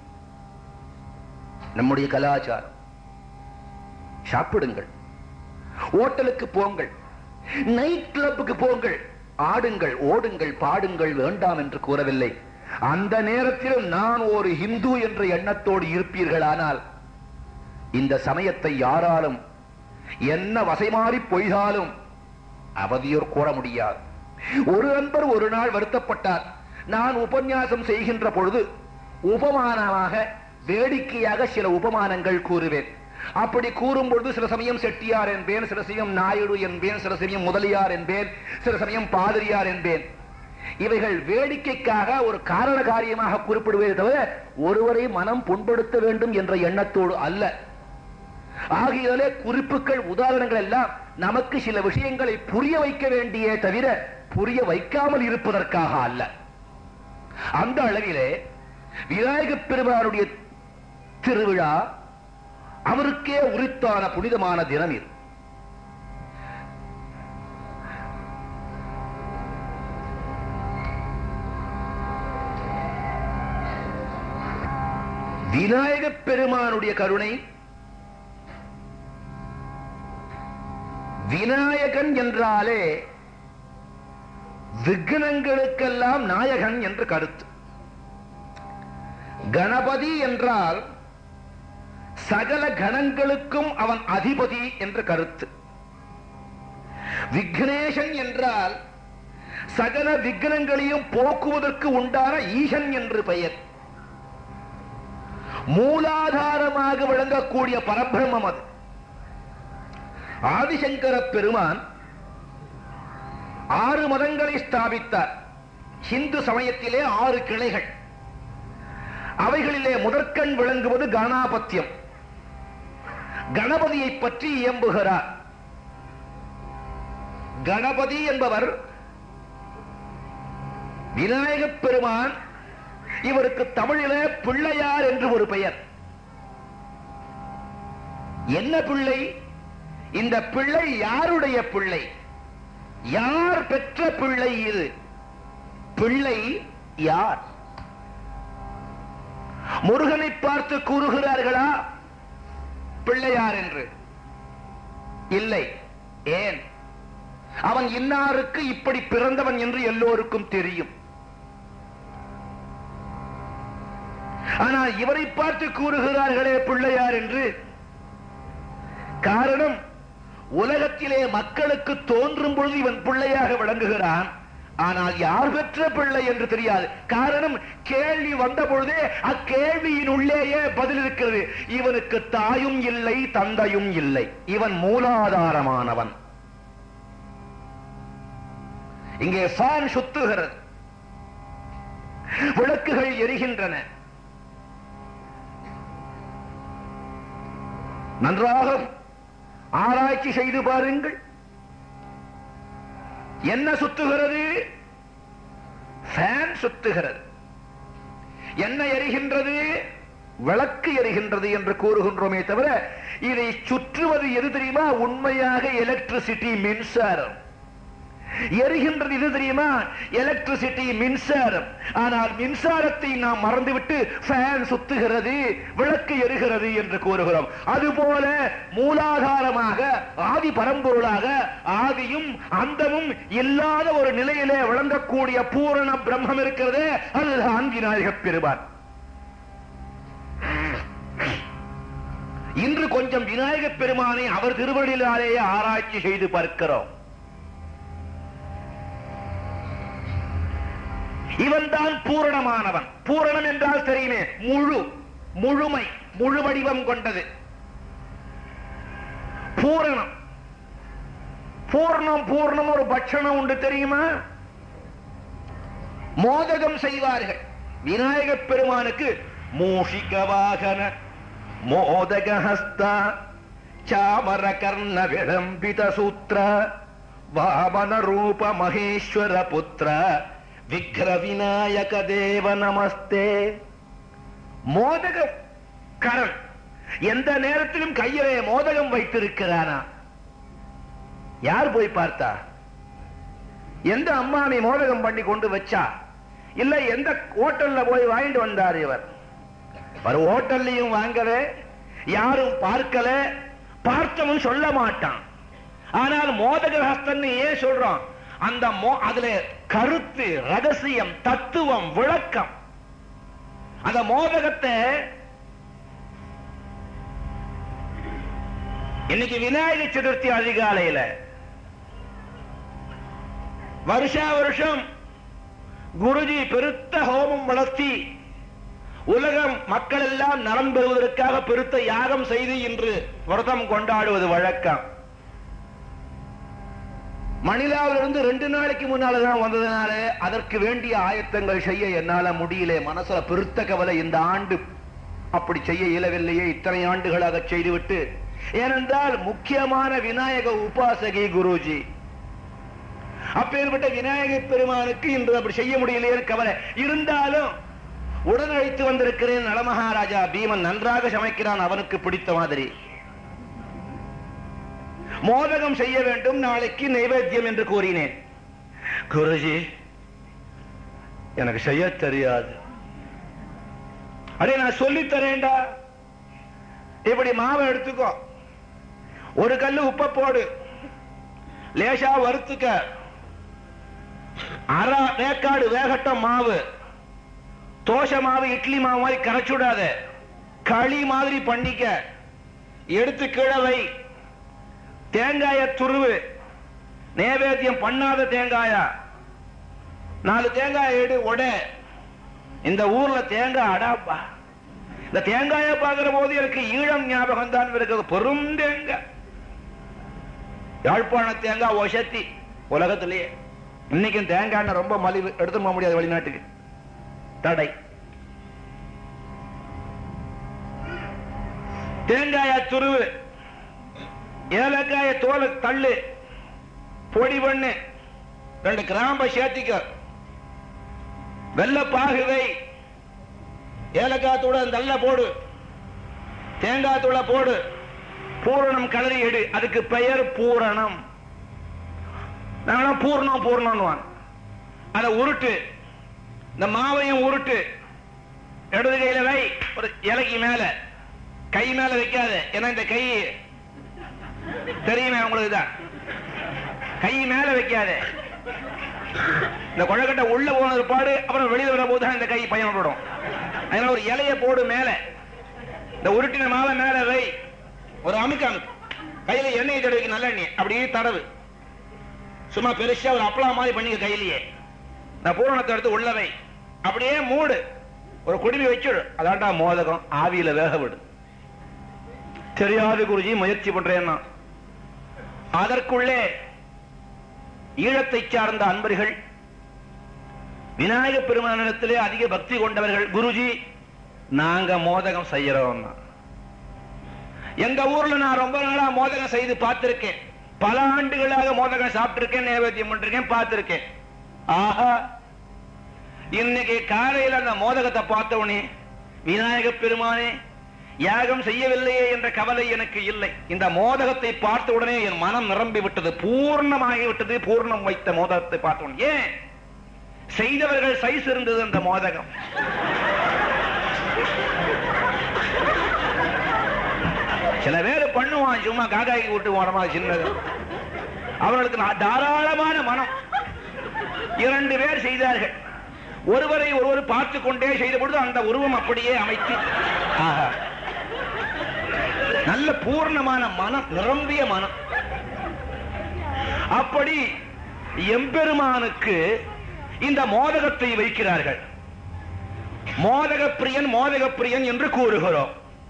நம்முடைய கலாச்சாரம் சாப்பிடுங்கள் ஓட்டலுக்கு போங்கள் நைட் கிளப்புக்கு போங்கள் ஆடுங்கள் ஓடுங்கள் பாடுங்கள் வேண்டாம் என்று கூறவில்லை அந்த நேரத்திலும் நான் ஒரு இந்து என்ற எண்ணத்தோடு இருப்பீர்களானால் இந்த சமயத்தை யாராலும் என்ன வசைமாறி பொய்தாலும் அவதியோர் கூற முடியாது ஒரு நண்பர் ஒரு நாள் வருத்தப்பட்டார் நான் உபன்யாசம் செய்கின்ற பொழுது உபமானமாக வேடிக்கையாக சில உபமானங்கள் கூறுவேன் அப்படி கூறும் பொழுது சில சமயம் செட்டியார் என்பேன் சில சமயம் நாயுடு என்பேன் சில சமயம் முதலியார் என்பேன் சில சமயம் பாதிரியார் என்பேன் இவைகள் வேடிக்கைக்காக ஒரு காரண காரியமாக குறிப்பிடுவதை தவிர ஒருவரை மனம் புண்படுத்த வேண்டும் என்ற எண்ணத்தோடு அல்ல ஆகியாலே குறிப்புகள் உதாரணங்கள் எல்லாம் நமக்கு சில விஷயங்களை புரிய வைக்க வேண்டியே தவிர புரிய வைக்காமல் இருப்பதற்காக அல்ல அந்த அளவிலே விநாயகப் பெருமானுடைய திருவிழா அவருக்கே உரித்தான புனிதமான தினம் இது விநாயகப் பெருமானுடைய கருணை விநாயகன் என்றாலே விக்னங்களுக்கெல்லாம் நாயகன் என்று கருத்து கணபதி என்றால் சகல கணங்களுக்கும் அவன் அதிபதி என்று கருத்து விக்னேசன் என்றால் சகல விக்னங்களையும் போக்குவதற்கு உண்டான ஈசன் என்று பெயர் மூலாதாரமாக விளங்கக்கூடிய பரபிரம்மம் அது ஆதிசங்கர பெருமான் ஆறு மதங்களை ஸ்தாபித்தார் ஹிந்து சமயத்திலே ஆறு கிளைகள் அவைகளிலே முதற்கண் விளங்குவது கணாபத்தியம் கணபதியை பற்றி இயம்புகிறார் கணபதி என்பவர் விநாயகப் பெருமான் இவருக்கு தமிழிலே பிள்ளையார் என்று ஒரு பெயர் என்ன பிள்ளை இந்த பிள்ளை யாருடைய பிள்ளை யார் பெற்ற பிள்ளை இது பிள்ளை யார் முருகனை பார்த்து கூறுகிறார்களா பிள்ளையார் என்று இல்லை ஏன் அவன் இன்னாருக்கு இப்படி பிறந்தவன் என்று எல்லோருக்கும் தெரியும் ஆனால் இவரை பார்த்து கூறுகிறார்களே பிள்ளையார் என்று காரணம் உலகத்திலே மக்களுக்கு தோன்றும் பொழுது இவன் பிள்ளையாக விளங்குகிறான் ஆனால் யார் பெற்ற பிள்ளை என்று தெரியாது காரணம் கேள்வி வந்த பொழுதே அக்கேள்வியின் உள்ளேயே பதில் இருக்கிறது இவனுக்கு தாயும் இல்லை தந்தையும் இல்லை இவன் மூலாதாரமானவன் இங்கே ஃபேன் சுத்துகிறது விளக்குகள் எரிகின்றன நன்றாக ஆராய்ச்சி செய்து பாருங்கள் என்ன சுத்துகிறது ஃபேன் சுத்துகிறது என்ன எரிகின்றது விளக்கு எரிகின்றது என்று கூறுகின்றோமே தவிர இதை சுற்றுவது எது தெரியுமா உண்மையாக எலக்ட்ரிசிட்டி மின்சாரம் எரிகின்றது இது தெரியுமா எலக்ட்ரிசிட்டி மின்சாரம் ஆனால் மின்சாரத்தை நாம் மறந்துவிட்டு ஃபேன் சுத்துகிறது விளக்கு எரிகிறது என்று கூறுகிறோம் அதுபோல மூலாதாரமாக ஆதி பரம்பொருளாக ஆதியும் அந்தமும் இல்லாத ஒரு நிலையிலே விளங்கக்கூடிய பூரண பிரம்மம் இருக்கிறது அதுதான் விநாயகப் பெருமான் இன்று கொஞ்சம் விநாயகப் பெருமானை அவர் திருவடியிலாலேயே ஆராய்ச்சி செய்து பார்க்கிறோம் இவன் தான் பூரணமானவன் பூரணம் என்றால் தெரியுமே முழு முழுமை முழு வடிவம் கொண்டது பூரணம் பூர்ணம் பூர்ணம் ஒரு பட்சணம் உண்டு தெரியுமா மோதகம் செய்வார்கள் விநாயகப் பெருமானுக்கு மூஷிக வாகன மோதக ஹஸ்தா சாமர கர்ண விளம்பித சூத்திர வாமன ரூப மகேஸ்வர புத்திர விக்ர விநாயக தேவ நமஸ்தே மோதக கரண் எந்த நேரத்திலும் கையிலே மோதகம் வைத்திருக்கிறானா யார் போய் பார்த்தா எந்த அம்மாமி மோதகம் பண்ணி கொண்டு வச்சா இல்ல எந்த ஹோட்டல்ல போய் வாங்கிட்டு வந்தார் இவர் ஒரு ஹோட்டல்லையும் வாங்கல யாரும் பார்க்கல பார்த்தவன் சொல்ல மாட்டான் ஆனால் மோதக ஹஸ்தன் ஏன் சொல்றான் அந்த மோ- அதுல கருத்து ரகசியம் தத்துவம் விளக்கம் அந்த மோதகத்தை இன்னைக்கு விநாயகர் சதுர்த்தி அதிகாலையில வருஷா வருஷம் குருஜி பெருத்த ஹோமம் வளர்த்தி உலகம் மக்கள் எல்லாம் நலம் பெறுவதற்காக பெருத்த யாகம் செய்து இன்று விரதம் கொண்டாடுவது வழக்கம் மணிலாவிலிருந்து ரெண்டு நாளைக்கு முன்னால தான் வந்ததுனால அதற்கு வேண்டிய ஆயத்தங்கள் செய்ய என்னால முடியல மனசுல பெருத்த கவலை இந்த ஆண்டு அப்படி செய்ய இயலவில்லையே இத்தனை ஆண்டுகளாக செய்துவிட்டு ஏனென்றால் முக்கியமான விநாயக உபாசகி குருஜி அப்பேற்பட்ட விநாயகர் பெருமானுக்கு இன்று அப்படி செய்ய முடியலையே கவலை இருந்தாலும் உடன் அழைத்து வந்திருக்கிறேன் நலமகாராஜா பீமன் நன்றாக சமைக்கிறான் அவனுக்கு பிடித்த மாதிரி மோதகம் செய்ய வேண்டும் நாளைக்கு நைவேத்தியம் என்று கூறினேன் குருஜி எனக்கு செய்ய தெரியாது அடே நான் சொல்லித் தரேன்டா இப்படி மாவை எடுத்துக்கோ ஒரு கல்லு உப்ப போடு லேசா வறுத்துக்க அரை வேக்காடு வேகட்டம் மாவு தோசை மாவு இட்லி மாவு மாதிரி கரைச்சுடாத களி மாதிரி பண்ணிக்க எடுத்து கீழே வை தேங்காய துருவு நேவேத்தியம் பண்ணாத தேங்காயா நாலு தேங்காய் எடு உட இந்த ஊர்ல தேங்காய் அடாப்பா இந்த தேங்காயை பார்க்கிற போது எனக்கு ஈழம் ஞாபகம் தான் இருக்குது பெரும் தேங்காய் யாழ்ப்பாண தேங்காய் ஒசத்தி உலகத்திலேயே இன்னைக்கும் தேங்காய் ரொம்ப மலிவு எடுத்து போக முடியாது வெளிநாட்டுக்கு தடை தேங்காய துருவு ஏலக்காய தோலை தள்ளு பொடி பண்ணு ரெண்டு கிராம்ப சேர்த்திக்க வெள்ள பாகுவை ஏலக்காய் தூள நல்ல போடு தேங்காய் தூள போடு பூரணம் கலரி எடு அதுக்கு பெயர் பூரணம் நாங்களாம் பூர்ணம் பூர்ணம் அதை உருட்டு இந்த மாவையும் உருட்டு இடது கையில வை ஒரு இலைக்கு மேல கை மேல வைக்காத ஏன்னா இந்த கை தெரியுமே உங்களுக்கு தான் கை மேல வைக்காத இந்த கொழக்கட்டை உள்ள போனது பாடு அப்புறம் வெளியில வர போது இந்த கை பயன்படும் அதனால ஒரு இலைய போடு மேல இந்த உருட்டின மாவை மேல வை ஒரு அமுக்கு அமுக்கு கையில எண்ணெய் தடவைக்கு நல்லெண்ணெய் அப்படியே தடவு சும்மா பெருசா ஒரு அப்பளா மாதிரி பண்ணிக்க கையிலேயே இந்த பூரணத்தை எடுத்து உள்ள வை அப்படியே மூடு ஒரு குடுமி வச்சுடு அதான்டா மோதகம் ஆவியில வேக விடு தெரியாது குருஜி முயற்சி பண்றேன் நான். அதற்குள்ளே ஈழத்தை சார்ந்த அன்பர்கள் விநாயக பெருமானிடத்திலே அதிக பக்தி கொண்டவர்கள் குருஜி நாங்க மோதகம் செய்யறோம் எங்க ஊர்ல நான் ரொம்ப நாளா மோதகம் செய்து பார்த்திருக்கேன் பல ஆண்டுகளாக மோதகம் சாப்பிட்டிருக்கேன் நைவேத்தியம் பண்ணிருக்கேன் பார்த்திருக்கேன் ஆஹா இன்னைக்கு காலையில் அந்த மோதகத்தை பார்த்தவனே விநாயக பெருமானே யாகம் செய்யவில்லையே என்ற கவலை எனக்கு இல்லை இந்த மோதகத்தை பார்த்த உடனே என் மனம் நிரம்பி விட்டது பூர்ணமாகி விட்டது பூர்ணம் வைத்த மோதகத்தை பார்த்த உடனே ஏன் செய்தவர்கள் சைஸ் இருந்தது அந்த மோதகம் சில பேர் பண்ணுவான் சும்மா காக்காய்க்கு விட்டு போறமா சின்னது அவர்களுக்கு நா- தாராளமான மனம் இரண்டு பேர் செய்தார்கள் ஒருவரை ஒருவர் பார்த்து கொண்டே செய்த பொழுது அந்த உருவம் அப்படியே அமைத்து ஆஹா. நல்ல பூர்ணமான மனம் நிரம்பிய மனம் அப்படி எம்பெருமானுக்கு இந்த மோதகத்தை வைக்கிறார்கள் மோதக பிரியன் மோதக பிரியன் என்று கூறுகிறோம்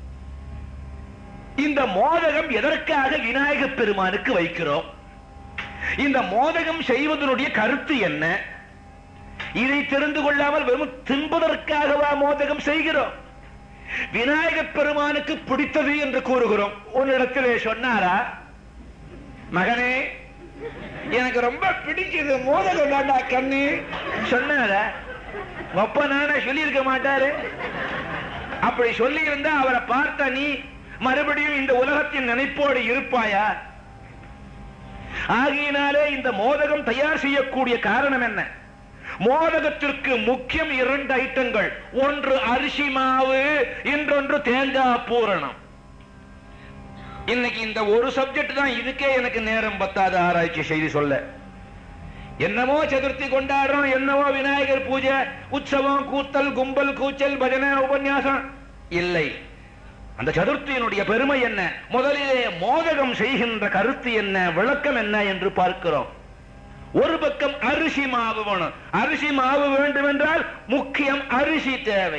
இந்த மோதகம் எதற்காக விநாயகப் பெருமானுக்கு வைக்கிறோம் இந்த மோதகம் செய்வதனுடைய கருத்து என்ன இதை தெரிந்து கொள்ளாமல் வெறும் தின்பதற்காகவா மோதகம் செய்கிறோம் விநாயகப் பெருமானுக்கு பிடித்தது என்று கூறுகிறோம் ஒரு இடத்திலே சொன்னாரா மகனே எனக்கு ரொம்ப பிடிச்சது மோதகம் தாண்டா கண்ணு சொன்னாரா ஒப்ப நானே சொல்லியிருக்க மாட்டாரு அப்படி சொல்லி இருந்தா அவரை பார்த்த நீ மறுபடியும் இந்த உலகத்தின் நினைப்போடு இருப்பாயா ஆகையினாலே இந்த மோதகம் தயார் செய்யக்கூடிய காரணம் என்ன மோதகத்திற்கு முக்கியம் இரண்டு ஐட்டங்கள் ஒன்று அரிசி மாவு இன்னொன்று தேங்காய் பூரணம் இன்னைக்கு இந்த ஒரு சப்ஜெக்ட் தான் இதுக்கே எனக்கு நேரம் பத்தாத ஆராய்ச்சி செய்தி சொல்ல என்னமோ சதுர்த்தி கொண்டாடுறோம் என்னவோ விநாயகர் பூஜை உற்சவம் கூத்தல் கும்பல் கூச்சல் பஜனை உபன்யாசம் இல்லை அந்த சதுர்த்தியினுடைய பெருமை என்ன முதலிலே மோதகம் செய்கின்ற கருத்து என்ன விளக்கம் என்ன என்று பார்க்கிறோம் ஒரு பக்கம் அரிசி மாவு வேணும் அரிசி மாவு வேண்டும் என்றால் முக்கியம் அரிசி தேவை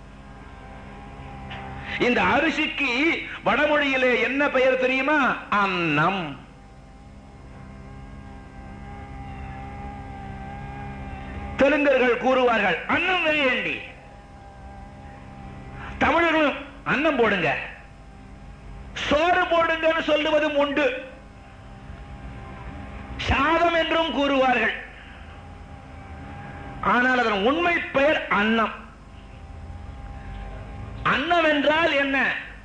இந்த அரிசிக்கு வடமொழியிலே என்ன பெயர் தெரியுமா அன்னம் தெலுங்கர்கள் கூறுவார்கள் அன்னம் வேண்டி தமிழர்களும் அன்னம் போடுங்க சோறு போடுங்கன்னு சொல்லுவதும் உண்டு சாதம் என்றும் கூறுவார்கள் ஆனால் அதன் உண்மை பெயர் அன்னம் அன்னம் என்றால் என்ன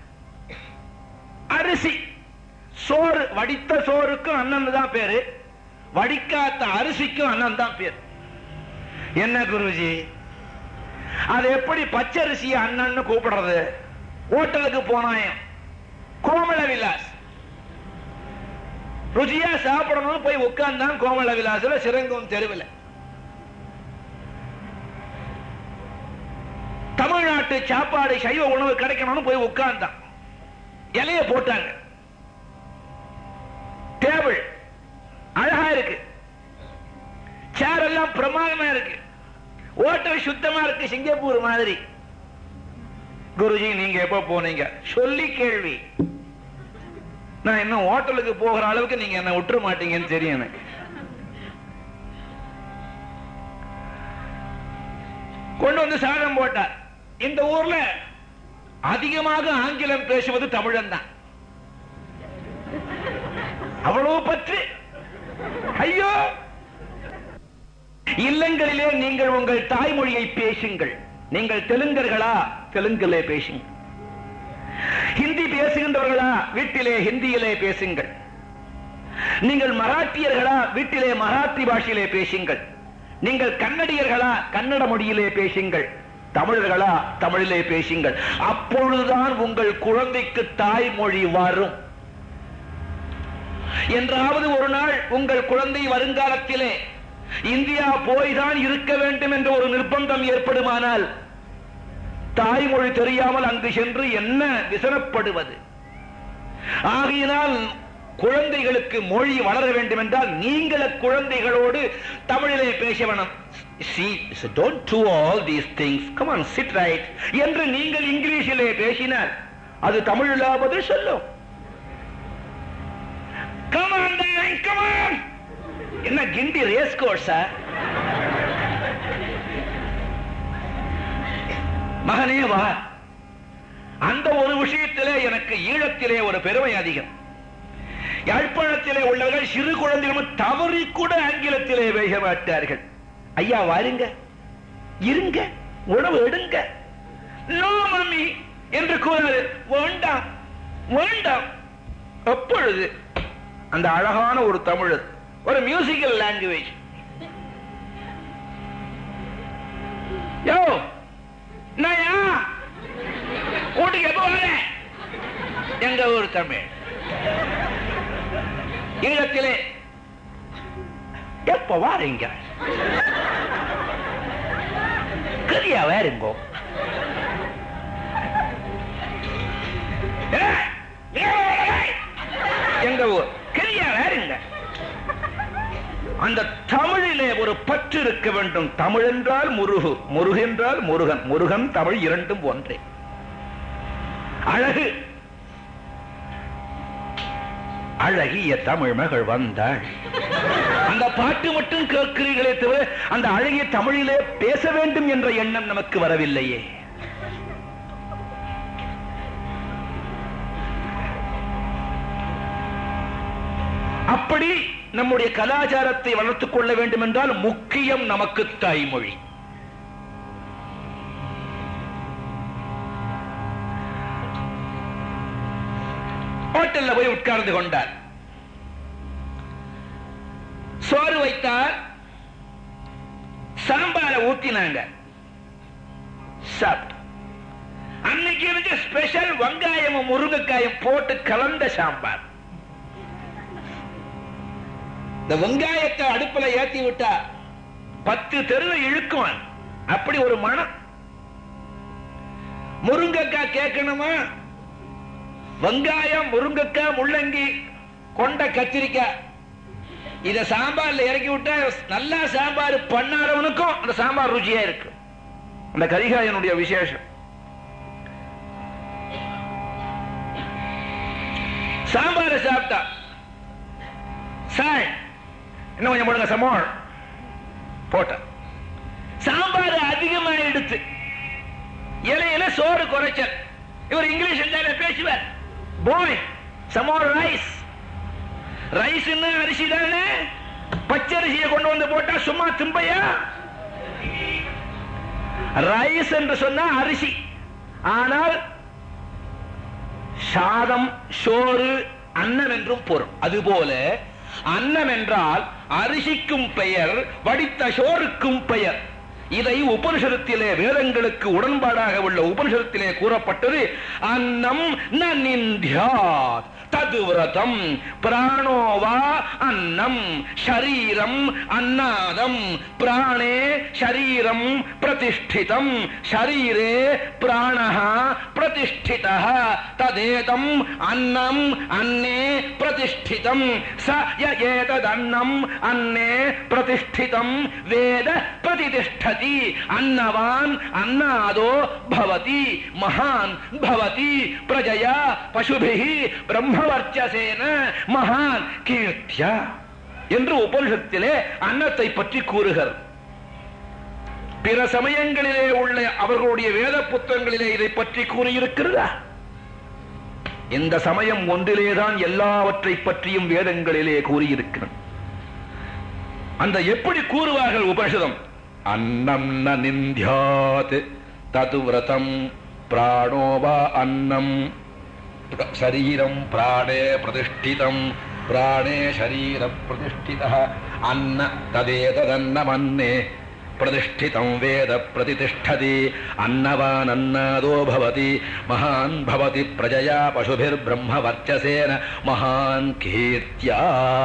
அரிசி சோறு வடித்த சோறுக்கும் அன்னம் தான் பேரு வடிக்காத்த அரிசிக்கும் அன்னம் தான் பேர் என்ன குருஜி அது எப்படி பச்சரிசி அண்ணன்னு கூப்பிடுறது ஹோட்டலுக்கு போனாயம் கோமள விலாஸ் ருச்சியா சாப்பிடணும்னு போய் உட்கார்ந்தான் கோமள விலாஸ்ல சிறங்கும் தெருவில் தமிழ்நாட்டு சாப்பாடு சைவ உணவு கிடைக்கணும்னு போய் உட்கார்ந்தான் இலைய போட்டாங்க டேபிள் அழகா இருக்கு சேர் எல்லாம் பிரமாதமா இருக்கு ஹோட்டல் சுத்தமா இருக்கு சிங்கப்பூர் மாதிரி குருஜி நீங்க எப்ப போனீங்க சொல்லி கேள்வி நான் இன்னும் ஹோட்டலுக்கு போகிற அளவுக்கு நீங்க என்ன விட்டுற மாட்டீங்கன்னு தெரியும் எனக்கு கொண்டு வந்து சாதம் போட்டார் இந்த ஊர்ல அதிகமாக ஆங்கிலம் பேசுவது தமிழன் தான் அவ்வளவு பற்று ஐயோ இல்லங்களிலே நீங்கள் உங்கள் தாய்மொழியை பேசுங்கள் நீங்கள் தெலுங்கர்களா தெலுங்கிலே பேசுங்கள் ஹிந்தி பேசுகின்றவர்களா வீட்டிலே ஹிந்தியிலே பேசுங்கள் நீங்கள் மராட்டியர்களா வீட்டிலே மராத்தி பாஷையிலே பேசுங்கள் நீங்கள் கன்னடியர்களா கன்னட மொழியிலே பேசுங்கள் தமிழர்களா தமிழிலே பேசுங்கள் அப்பொழுதுதான் உங்கள் குழந்தைக்கு தாய்மொழி வரும் என்றாவது ஒரு நாள் உங்கள் குழந்தை வருங்காலத்திலே இந்தியா போய்தான் இருக்க வேண்டும் என்ற ஒரு நிர்பந்தம் ஏற்படுமானால் தாய்மொழி தெரியாமல் அங்கு சென்று என்ன விசனப்படுவது ஆகையினால் குழந்தைகளுக்கு மொழி வளர வேண்டும் என்றால் நீங்கள் குழந்தைகளோடு தமிழிலே பேச வேணும் See, so don't do all these things. Come on, sit right. என்று நீங்கள் இங்கிலீஷிலே பேசினால் அது தமிழிலாவது சொல்லும் Come on, darling, come on. என்ன கிண்டி ரேஸ் கோர்ஸா மகனே வா அந்த ஒரு விஷயத்திலே எனக்கு ஈழத்திலே ஒரு பெருமை அதிகம் யாழ்ப்பாணத்திலே உள்ளவர்கள் சிறு குழந்தைகளும் தவறி கூட ஆங்கிலத்திலே பேச மாட்டார்கள் ஐயா வாருங்க இருங்க உணவு எடுங்க நோ மம்மி என்று கூறாரு வேண்டாம் வேண்டாம் அப்பொழுது அந்த அழகான ஒரு தமிழ் ஒரு மியூசிக்கல் லாங்குவேஜ் யோ நாயா வீட்டுக்கு எப்போ வர எங்க ஊர் தமிழ் ஈழத்திலே எப்ப வாரீங்க கரியா வேறுங்கோ எங்க ஊர் கரியா வேறுங்க அந்த தமிழிலே ஒரு பற்று இருக்க வேண்டும் தமிழ் என்றால் முருகு முருகு என்றால் முருகன் முருகன் தமிழ் இரண்டும் ஒன்றே அழகு அழகிய தமிழ் மகள் வந்தாள் அந்த பாட்டு மட்டும் கேட்கிறீர்களே தவிர அந்த அழகிய தமிழிலே பேச வேண்டும் என்ற எண்ணம் நமக்கு வரவில்லையே அப்படி நம்முடைய கலாச்சாரத்தை வளர்த்துக் கொள்ள வேண்டும் என்றால் முக்கியம் நமக்கு தாய்மொழி ஹோட்டல்ல போய் உட்கார்ந்து கொண்டார் சோறு வைத்தார் சாம்பார ஊத்தினாங்க சாப்பிட்டு அன்னைக்கு இருந்த ஸ்பெஷல் வெங்காயமும் முருங்கைக்காயும் போட்டு கலந்த சாம்பார் இந்த வெங்காயத்தை அடுப்புல ஏத்தி விட்டா பத்து தெருவை இழுக்குவான் அப்படி ஒரு மனம் முருங்கைக்காய் கேட்கணுமா வெங்காயம் முருங்கைக்காய் முள்ளங்கி கொண்ட கத்திரிக்காய் இத சாம்பார்ல இறக்கி விட்டா நல்லா சாம்பார் பண்ணாதவனுக்கும் அந்த சாம்பார் ருச்சியா இருக்கு அந்த கரிகாயனுடைய விசேஷம் சாம்பாரை சாப்பிட்டா சாய் இன்னும் கொஞ்சம் போடுங்க சமோள் போட்ட சாம்பார் அதிகமா எடுத்து இலையில சோறு குறைச்சல் இவர் இங்கிலீஷ் இருந்தால பேசுவார் போய் சமோர் ரைஸ் ரைஸ் அரிசி தானே பச்சரிசியை கொண்டு வந்து போட்டா சும்மா திம்பையா ரைஸ் என்று சொன்னா அரிசி ஆனால் சாதம் சோறு அன்னம் என்றும் பொருள் அதுபோல அன்னம் என்றால் அரிசிக்கும் பெயர் வடித்த சோறுக்கும் பெயர் இதை உபனிஷத்திலே வேதங்களுக்கு உடன்பாடாக உள்ள உபனிஷத்திலே கூறப்பட்டது அன்னம் ந நிந்தியாத் ததுவிரதம் பிராணோவா அன்னம் ஷரீரம் அன்னாதம் பிராணே ஷரீரம் பிரதிஷ்டிதம் ஷரீரே பிராணः பிரதிஷ்டிதः ததேதம் அன்னம் அன்னே பிரதிஷ்டிதம் ச ய ஏததன்னம் அன்னே பிரதிஷ்டிதம் வேத பிரதிதிஷ்டதி அன்னவான் அன்னாதோ பவதி மகான் பவதி பிரஜயா பசுபிः பிரம்மவர்ச்சசேன மகான் கீர்த்தியா என்று உபனிஷத்திலே அன்னத்தை பற்றி கூறுகிறார் பிற சமயங்களிலே உள்ள அவர்களுடைய வேத புத்தகங்களிலே இதை பற்றி கூறியிருக்கிறதா இந்த சமயம் ஒன்றிலேதான் எல்லாவற்றை பற்றியும் வேதங்களிலே கூறியிருக்கிறது அந்த எப்படி கூறுவார்கள் உபனிஷதம் அன்னம் ந நிந்தியாத் தது விரதம் பிராணோவா அன்னம் प्र- शरीरं प्राणे प्रतिष्ठितं प्राणे शरीरं प्रतिष्ठितः अन्न तदेतदन्नमन्ने प्रतिष्ठितं वेद प्रतितिष्ठति अन्नवानन्नादो भवति महान् भवति प्रजया पशुभिर्ब्रह्मवर्चसेन महान् कीर्त्या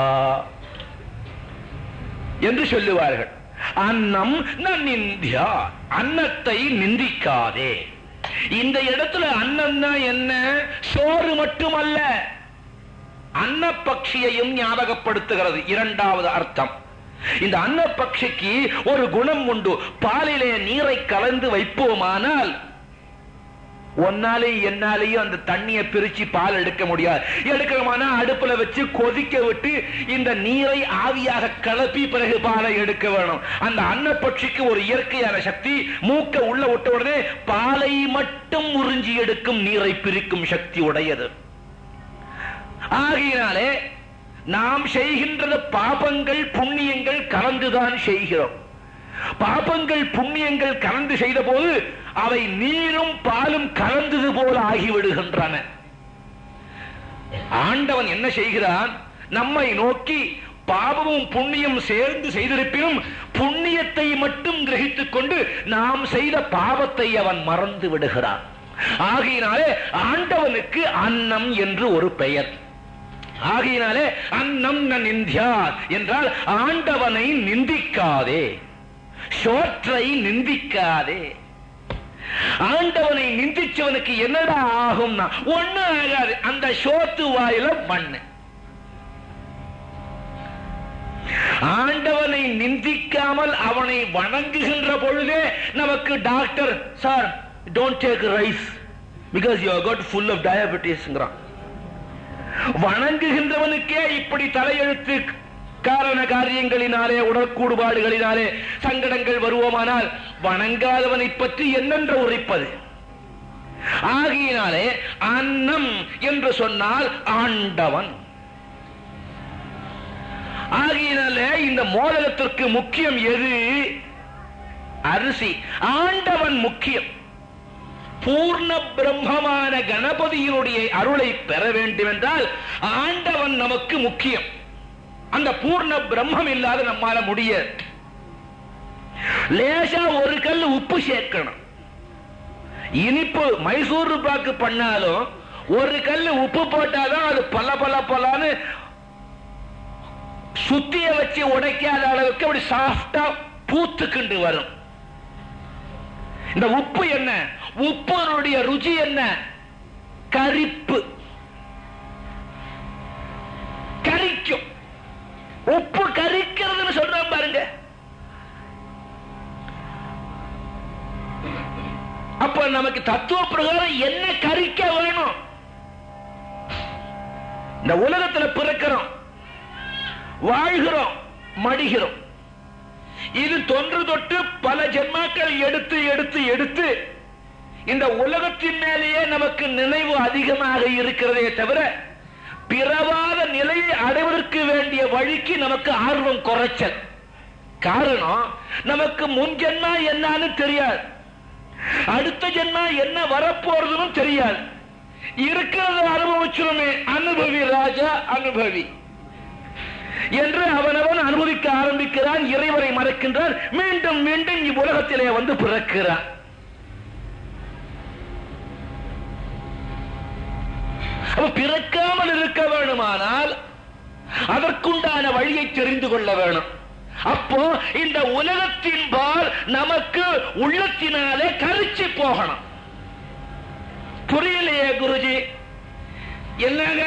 என்று சொல்லுவார்கள் அன்னம் ந நிந்தியா அன்னத்தை நிந்திக்காதே இந்த இடத்துல அன்னம்னா என்ன சோறு மட்டுமல்ல அன்னப்பக்ஷியையும் ஞாபகப்படுத்துகிறது இரண்டாவது அர்த்தம் இந்த அன்னப்பக்ஷிக்கு ஒரு குணம் உண்டு பாலிலே நீரை கலந்து வைப்போமானால் ஒன்னாலையும் என்னாலையும் அந்த தண்ணியை பிரிச்சு பால் எடுக்க முடியாது எடுக்கணுமானா அடுப்புல வச்சு கொதிக்க விட்டு இந்த நீரை ஆவியாக கலப்பி பிறகு பாலை எடுக்க வேணும் அந்த அன்னப்பட்சிக்கு ஒரு இயற்கையான சக்தி மூக்க உள்ள விட்ட உடனே பாலை மட்டும் உறிஞ்சி எடுக்கும் நீரை பிரிக்கும் சக்தி உடையது ஆகையினாலே நாம் செய்கின்றது பாபங்கள் புண்ணியங்கள் கலந்துதான் செய்கிறோம் பாபங்கள் புண்ணியங்கள் கலந்து செய்த போது அவை நீரும் பாலும் கலந்தது போல ஆகிவிடுகின்றன ஆண்டவன் என்ன செய்கிறான் நம்மை நோக்கி பாவமும் புண்ணியம் சேர்ந்து செய்திருப்பினும் புண்ணியத்தை மட்டும் கிரகித்துக் கொண்டு நாம் செய்த பாவத்தை அவன் மறந்து விடுகிறான் ஆகையினாலே ஆண்டவனுக்கு அன்னம் என்று ஒரு பெயர் ஆகையினாலே அன்னம் ந நிந்தியா என்றால் ஆண்டவனை நிந்திக்காதே சோற்றை நிந்திக்காதே ஆண்டவனை நிந்திச்சவனுக்கு என்னடா ஆகும்னா ஒண்ணு ஆகாது அந்த சோத்து வாயில மண்ணு ஆண்டவனை நிந்திக்காமல் அவனை வணங்குகின்ற பொழுதே நமக்கு doctor sir don't take rice because you got full of டயபெட்டிஸ்ங்கிறான் வணங்குகின்றவனுக்கே இப்படி தலையெழுத்து காரண காரியங்களினாலே உடற்கூடுபாடுகளினாலே சங்கடங்கள் வருவோமானால் வணங்காதவனை பற்றி என்னென்ற உரைப்பது ஆகையினாலே அன்னம் என்று சொன்னால் ஆண்டவன் ஆகையினாலே இந்த மோதலத்திற்கு முக்கியம் எது அரிசி ஆண்டவன் முக்கியம் பூர்ண பிரம்மமான கணபதியினுடைய அருளை பெற வேண்டும் என்றால் ஆண்டவன் நமக்கு முக்கியம் அந்த பூர்ண பிரம்மம் இல்லாத நம்மால முடியாது லேசா ஒரு கல் உப்பு சேர்க்கணும் இனிப்பு மைசூர் பாக்கு பண்ணாலும் ஒரு கல் உப்பு போட்டாதான் அது பல பல பலான்னு சுத்திய வச்சு உடைக்காத அளவுக்கு அப்படி சாஃப்டா பூத்துக்கிண்டு வரும் இந்த உப்பு என்ன உப்பினுடைய ருச்சி என்ன கரிப்பு கரிக்கும் உப்பு கரிக்கிறதுன்னு சொல்றான் பாருங்க அப்ப நமக்கு தத்துவ பிரகாரம் என்ன கரிக்க வேணும் இந்த உலகத்துல பிறக்கிறோம் வாழ்கிறோம் மடிகிறோம் இது தொன்று தொட்டு பல ஜென்மாக்கள் எடுத்து எடுத்து எடுத்து இந்த உலகத்தின் மேலேயே நமக்கு நினைவு அதிகமாக இருக்கிறதே தவிர பிறவாத நிலையை அடைவதற்கு வேண்டிய வழிக்கு நமக்கு ஆர்வம் குறைச்சல் காரணம் நமக்கு முன் ஜென்மா என்னன்னு தெரியாது அடுத்த ஜென்மா என்ன வரப்போறதுன்னு தெரியாது இருக்கிறத அனுபவிச்சிருமே அனுபவி ராஜா அனுபவி என்று அவனவன் அனுபவிக்க ஆரம்பிக்கிறான் இறைவரை மறை பிறக்கின்றார் மீண்டும் மீண்டும் இவ்வுலகத்திலே வந்து பிறக்கிறார் அப்ப பிறக்காமல் இருக்க வேணுமானால் அதற்குண்டான வழியை தெரிந்து கொள்ள வேணும் அப்போ இந்த உலகத்தின் பால் நமக்கு உள்ளத்தினாலே கரிச்சு போகணும் புரியலையே குருஜி என்னங்க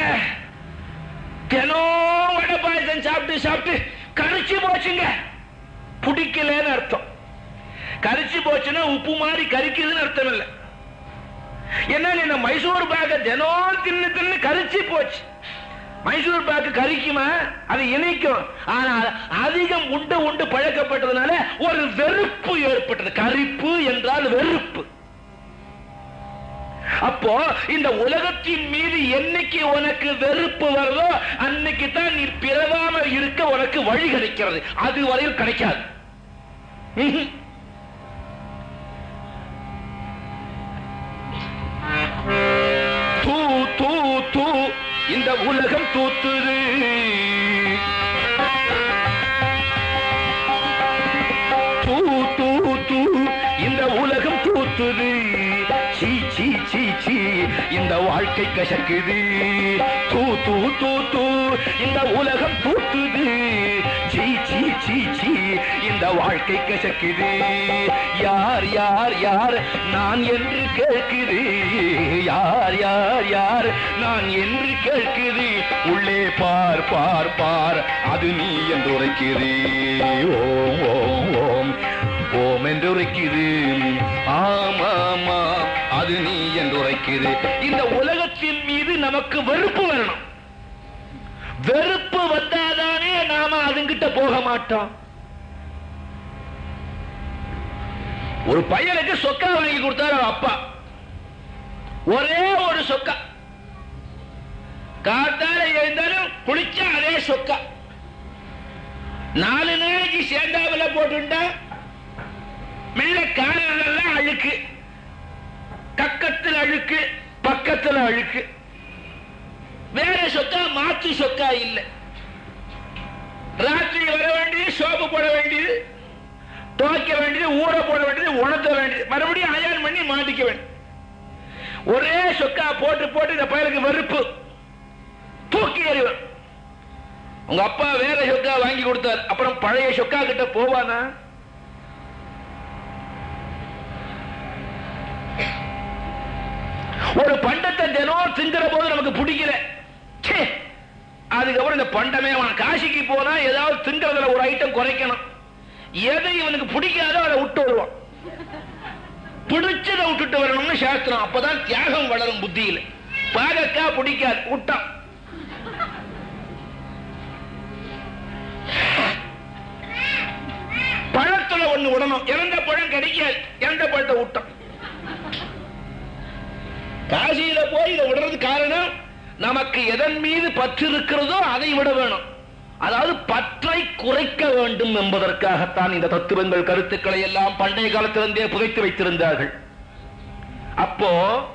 தினம் வடை பாயசம் சாப்பிட்டு சாப்பிட்டு கரிச்சு போச்சுங்க பிடிக்கலன்னு அர்த்தம் கரிச்சு போச்சுன்னா உப்பு மாதிரி கரிக்குதுன்னு அர்த்தம் இல்லை என்ன இந்த மைசூர் பேக்க தினம் தின்னு தின்னு கரிச்சு போச்சு மைசூர் பாக்கு கரிக்குமா அது இணைக்கும் ஆனால் அதிகம் உண்டு உண்டு பழக்கப்பட்டதுனால ஒரு வெறுப்பு ஏற்பட்டது கரிப்பு என்றால் வெறுப்பு அப்போ இந்த உலகத்தின் மீது என்னைக்கு உனக்கு வெறுப்பு வருதோ அன்னைக்கு தான் நீ பிறவாம இருக்க உனக்கு வழி கிடைக்கிறது அது வரையில் கிடைக்காது ம்ஹும். தூ தூ தூ இந்த உலகம் தூத்துது தூ தூ தூ இந்த உலகம் தூத்துது சீ சீ சீ சீ இந்த வாழ்க்கை கசக்குது தூ தூ தூ தூ இந்த உலகம் தூத்துது சீ சீ சீ சீ இந்த வாழ்க்கை கசக்குது யார் யார் யார் நான் என்று கேட்குது யார் யார் யார் நான் என்று கேட்குது உள்ளே பார் பார் பார் அது நீ என்று உரைக்குது ஓம் ஓம் ஓம் ஓம் என்று உரைக்குது ஆமாமா அது நீ என்று உரைக்குது இந்த உலகத்தின் மீது நமக்கு வெறுப்பு வரணும் வெறுப்பு வந்தாதானே நாம அதுங்கிட்ட போக மாட்டோம் ஒரு பையனுக்கு சொக்கா வாங்கி கொடுத்தாரு அவன் அப்பா ஒரே ஒரு சொக்கா காத்தால எழுந்தாலும் குளிச்சா அதே சொக்கா நாலு நாளைக்கு சேண்டாவில போட்டுட்டா மெல்ல காலெல்லாம் அழுக்கு கக்கத்துல அழுக்கு பக்கத்துல அழுக்கு வேற சொக்கா மாத்து சொக்கா இல்ல ராத்திரி வர வேண்டியது சோப்பு போட வேண்டியது துவைக்க வேண்டியது ஊற போட வேண்டியது உணர்த்த வேண்டியது மறுபடியும் அயன் பண்ணி மாட்டிக்க வேண்டியது ஒரே சொக்கா போட்டு போட்டு இந்த பயலுக்கு வெறுப்பு தூக்கி எறிவன் உங்க அப்பா வேற சொக்கா வாங்கி கொடுத்தார் அப்புறம் பழைய சொக்கா கிட்ட போவானா ஒரு பண்டத்தை தினம் திங்கிற போது நமக்கு பிடிக்கல ச்சே, அதுக்கப்புறம் இந்த பண்டமே அவன் காசிக்கு போனா ஏதாவது திங்கிறதுல ஒரு ஐட்டம் குறைக்கணும் எதை இவனுக்கு பிடிக்காதோ அதை விட்டு வருவான் பிடிச்சதை விட்டுட்டு வரணும்னு சாஸ்திரம் அப்பதான் தியாகம் வளரும் புத்தியில பாகக்கா பிடிக்காது விட்டான் பழத்துல ஒண்ணு விடணும் இறந்த பழம் கிடைக்காது இறந்த பழத்தை விட்டான் காசியில போய் இதை விடுறது காரணம் நமக்கு எதன் மீது பற்று இருக்கிறதோ அதை விட வேணும் அதாவது பற்றை குறைக்க வேண்டும் என்பதற்காகத்தான் இந்த தத்துவங்கள் கருத்துக்களை எல்லாம் பண்டைய காலத்திலிருந்தே புதைத்து வைத்திருந்தார்கள் அப்போ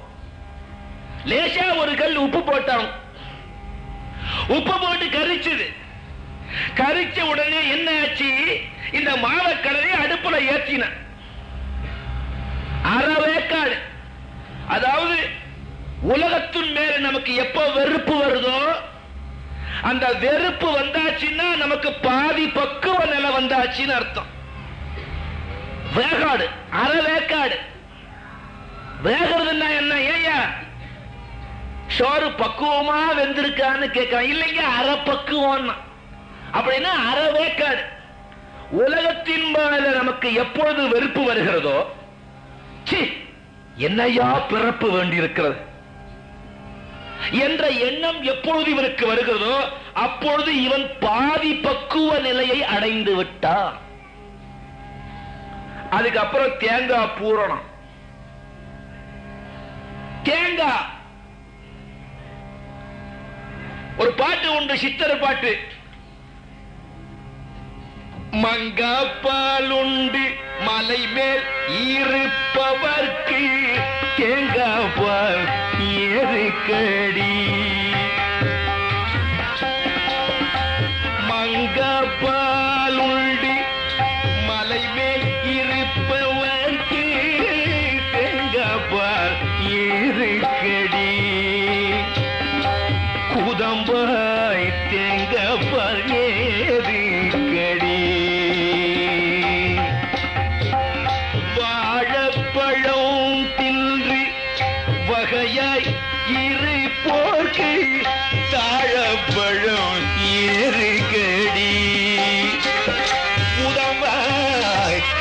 லேசா ஒரு கல் உப்பு போட்டான் உப்பு போட்டு கரிச்சுது கரிச்ச உடனே என்ன ஆச்சு இந்த மாவக்கடலை அடுப்புல ஏற்றின அறவேக்காடு அதாவது உலகத்தின் மேல நமக்கு எப்ப வெறுப்பு வருதோ அந்த வெறுப்பு வந்தாச்சுன்னா நமக்கு பாதி பக்குவ நிலை வந்தாச்சுன்னு அர்த்தம் வேகாடு அரை வேக்காடு வேகிறதுன்னா என்ன ஏயா சோறு பக்குவமா வெந்திருக்கான்னு கேட்கலாம் இல்லைங்க அரை பக்குவம் அப்படின்னா அரை வேக்காடு உலகத்தின் மேல நமக்கு எப்பொழுது வெறுப்பு வருகிறதோ ச்சீ, என்னையா பிறப்பு வேண்டியிருக்கிறது என்ற எண்ணம் எப்பொழுது இவனுக்கு வருகிறதோ அப்பொழுது இவன் பாதி பக்குவ நிலையை அடைந்து விட்டான் அதுக்கப்புறம் தேங்காய் பூரணம் தேங்காய் ஒரு பாட்டு உண்டு சித்தர் பாட்டு மங்காப்பாலுண்டு மலை மேல் இருப்பவர்க்கு தேங்காப்பால் ஏறுக்கடி மங்காப்பாலுண்டு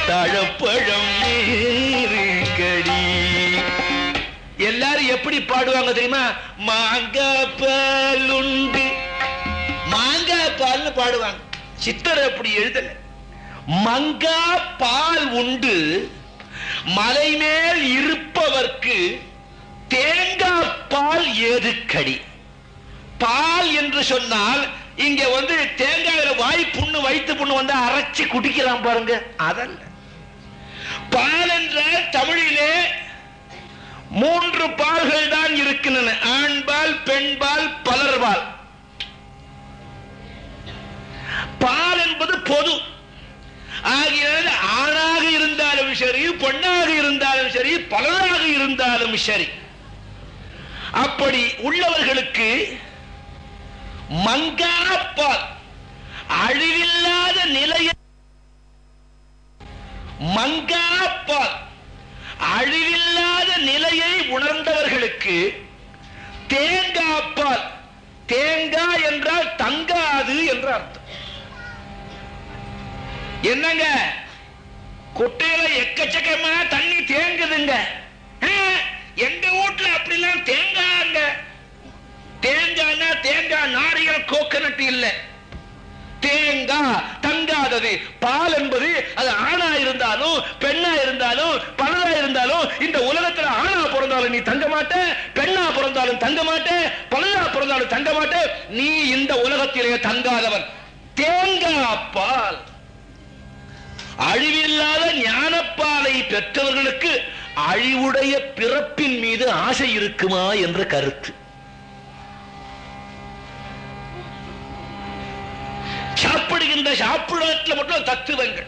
தாழப்பழம் நீருக்கடி எல்லாரும் எப்படி பாடுவாங்க தெரியுமா மாங்காய் பால் உண்டு மாங்காய் பால்னு பாடுவாங்க சித்தர் அப்படி எழுதல மங்கா பால் உண்டு மலை மேல் இருப்பவர்க்கு தேங்காய் பால் ஏதுக்கடி பால் என்று சொன்னால் இங்க வந்து தேங்காயில வாய் புண்ணு வயிற்று புண்ணு வந்து அரைச்சி குடிக்கிறான் பாருங்க அதல்ல பால் என்றால் தமிழிலே மூன்று பால்கள் தான் இருக்கின்றன ஆண்பால் பெண்பால் பலர்பால் பால் என்பது பொது ஆகியனால ஆணாக இருந்தாலும் சரி பெண்ணாக இருந்தாலும் சரி பலராக இருந்தாலும் சரி அப்படி உள்ளவர்களுக்கு மங்காப்பால் அழிவில்லாத நிலையை மங்காப்பால் அழிவில்லாத நிலையை உணர்ந்தவர்களுக்கு தேங்காப்பால் தேங்காய் என்றால் தங்காது என்ற அர்த்தம் என்னங்க குட்டையில எக்கச்சக்கமா தண்ணி தேங்குதுங்க ஆ, எங்க வீட்டுல அப்படிலாம் தேங்காங்க தேங்காய்னா தேங்காய் நாரியல் கோகனட் இல்ல தேங்காய் தங்காதது பால் என்பது அது ஆணா இருந்தாலும் பெண்ணா இருந்தாலும் பலரா இருந்தாலும் இந்த உலகத்துல ஆணா பிறந்தாலும் நீ தங்க மாட்ட பெண்ணா பிறந்தாலும் தங்க மாட்ட பலரா பிறந்தாலும் தங்க மாட்ட நீ இந்த உலகத்திலே தங்காதவன் தேங்காய் பால் அழிவில்லாத ஞானப்பாலை பெற்றவர்களுக்கு அழிவுடைய பிறப்பின் மீது ஆசை இருக்குமா என்ற கருத்து சாப்பிடுகின்ற சாப்பிடத்துல மட்டும் தத்துவங்கள்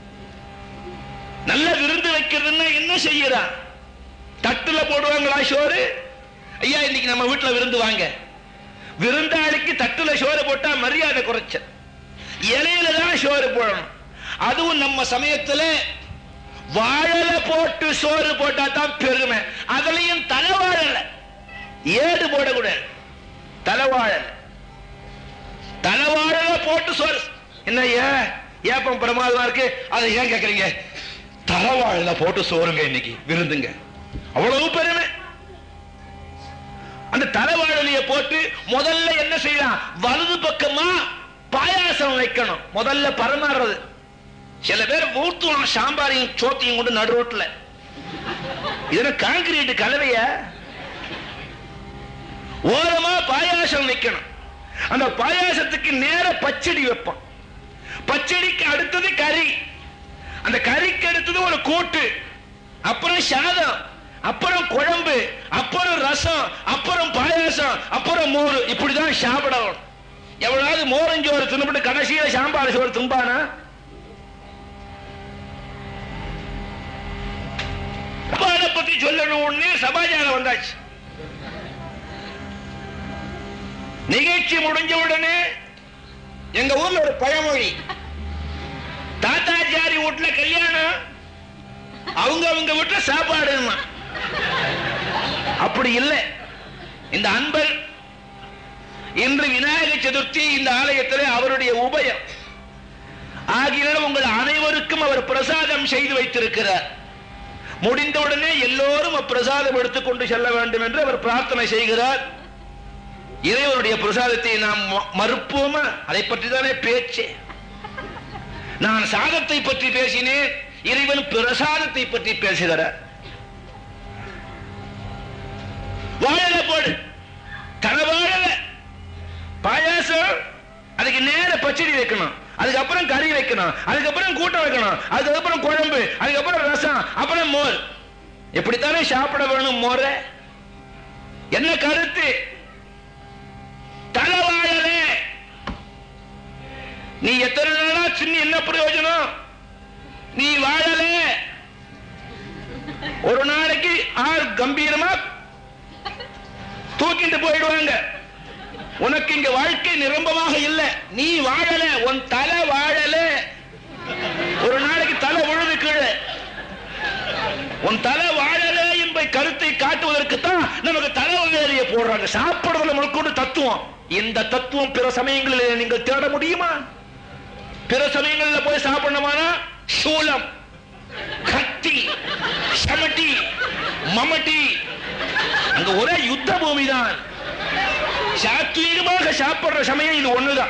நல்ல விருந்து வைக்கிறதுன்னா என்ன செய்யறான் தட்டுல போடுவாங்களா சோறு ஐயா இன்னைக்கு நம்ம வீட்டுல விருந்து வாங்க விருந்தாளிக்கு தட்டுல சோறு போட்டா மரியாதை குறைச்ச இலையில தான் சோறு போடணும் அதுவும் நம்ம சமயத்துல வாழல போட்டு சோறு போட்டா தான் பெருமை அதுலயும் தலைவாழல ஏடு போடக்கூடாது தலைவாழல தலைவாழல போட்டு சோறு என்ன ஏன் ஏப்பம் பிரமாதமா இருக்கு அதை ஏன் கேக்குறீங்க தலைவாழல போட்டு சோறுங்க இன்னைக்கு விருந்துங்க அவ்வளவு பெருமை அந்த தலைவாழலைய போட்டு முதல்ல என்ன செய்யலாம் வலது பக்கமா பாயாசம் வைக்கணும் முதல்ல பரமாறுறது சில பேர் ஊத்துவான் சாம்பாரையும் சோத்தையும் கொண்டு நடு ரோட்ல இதுல காங்கிரீட் கலவைய ஓரமா பாயாசம் வைக்கணும் அந்த பாயாசத்துக்கு நேர பச்சடி வைப்பான் பச்சடிக்கு அடுத்தது கறி அந்த கறிக்கு அடுத்தது ஒரு கூட்டு அப்புறம் சாதம் அப்புறம் குழம்பு அப்புறம் ரசம் அப்புறம் பாயாசம் அப்புறம் மோர் இப்படிதான் சாப்பிடணும் எவ்வளவு மோரஞ்சோறு தின்னுபிட்டு கடைசியில சாம்பார் சோறு தும்பானா சாப்பாடை பத்தி சொல்லணும்னு சமாச்சாரம் வந்தாச்சு நிகழ்ச்சி முடிஞ்ச உடனே எங்க ஊர்ல ஒரு பழமொழி தாத்தாச்சாரி வீட்டுல கல்யாணம் அவங்க அவங்க வீட்டுல சாப்பாடுமா அப்படி இல்லை இந்த அன்பர் இன்று விநாயக சதுர்த்தி இந்த ஆலயத்தில் அவருடைய உபயம் ஆகியோர் உங்கள் அனைவருக்கும் அவர் பிரசாதம் செய்து வைத்திருக்கிறார் முடிந்தவுடனே எல்லோரும் அப்பிரசாதம் எடுத்துக்கொண்டு செல்ல வேண்டும் என்று அவர் பிரார்த்தனை செய்கிறார் இறைவனுடைய பிரசாதத்தை நாம் ம- மறுப்போமா அதை பற்றி தானே பேச்சு நான் சாதத்தை பற்றி பேசினேன் இறைவன் பிரசாதத்தை பற்றி பேசுகிறார் வாழல போடு தலவாழல பாயாசம் அதுக்கு நேர பச்சடி வைக்கணும் அதுக்கப்புறம் கறி வைக்கணும் அதுக்கப்புறம் கூட்டம் வைக்கணும் அதுக்கப்புறம் குழம்பு அதுக்கப்புறம் ரசம் அப்புறம் மோர் எப்படித்தானே சாப்பிட வேணும் மோர என்ன கருத்து தலவாழல நீ எத்தனை நாளா சின்ன என்ன பிரயோஜனம் நீ வாழல ஒரு நாளைக்கு ஆள் கம்பீரமா தூக்கிட்டு போயிடுவாங்க உனக்கு இங்க வாழ்க்கை நிரம்பமாக இல்ல நீ வாழல உன் தலை வாழல ஒரு நாளைக்கு தலை உழுது கீழே உன் தலை வாழல என்பதை கருத்தை காட்டுவதற்கு தான் நமக்கு தலை வாழலைய போடுறாங்க சாப்பிடுறதுல முழுக்கொண்டு தத்துவம் இந்த தத்துவம் பிற சமயங்களில் நீங்கள் தேட முடியுமா பிற சமயங்களில் போய் சாப்பிடணுமானா சூலம் மம்மட்டி அங்க ஒரே யுத்த பூமி தான் சாத்வீகமாக சாப்பிடுற சமயம் இது ஒண்ணுதான்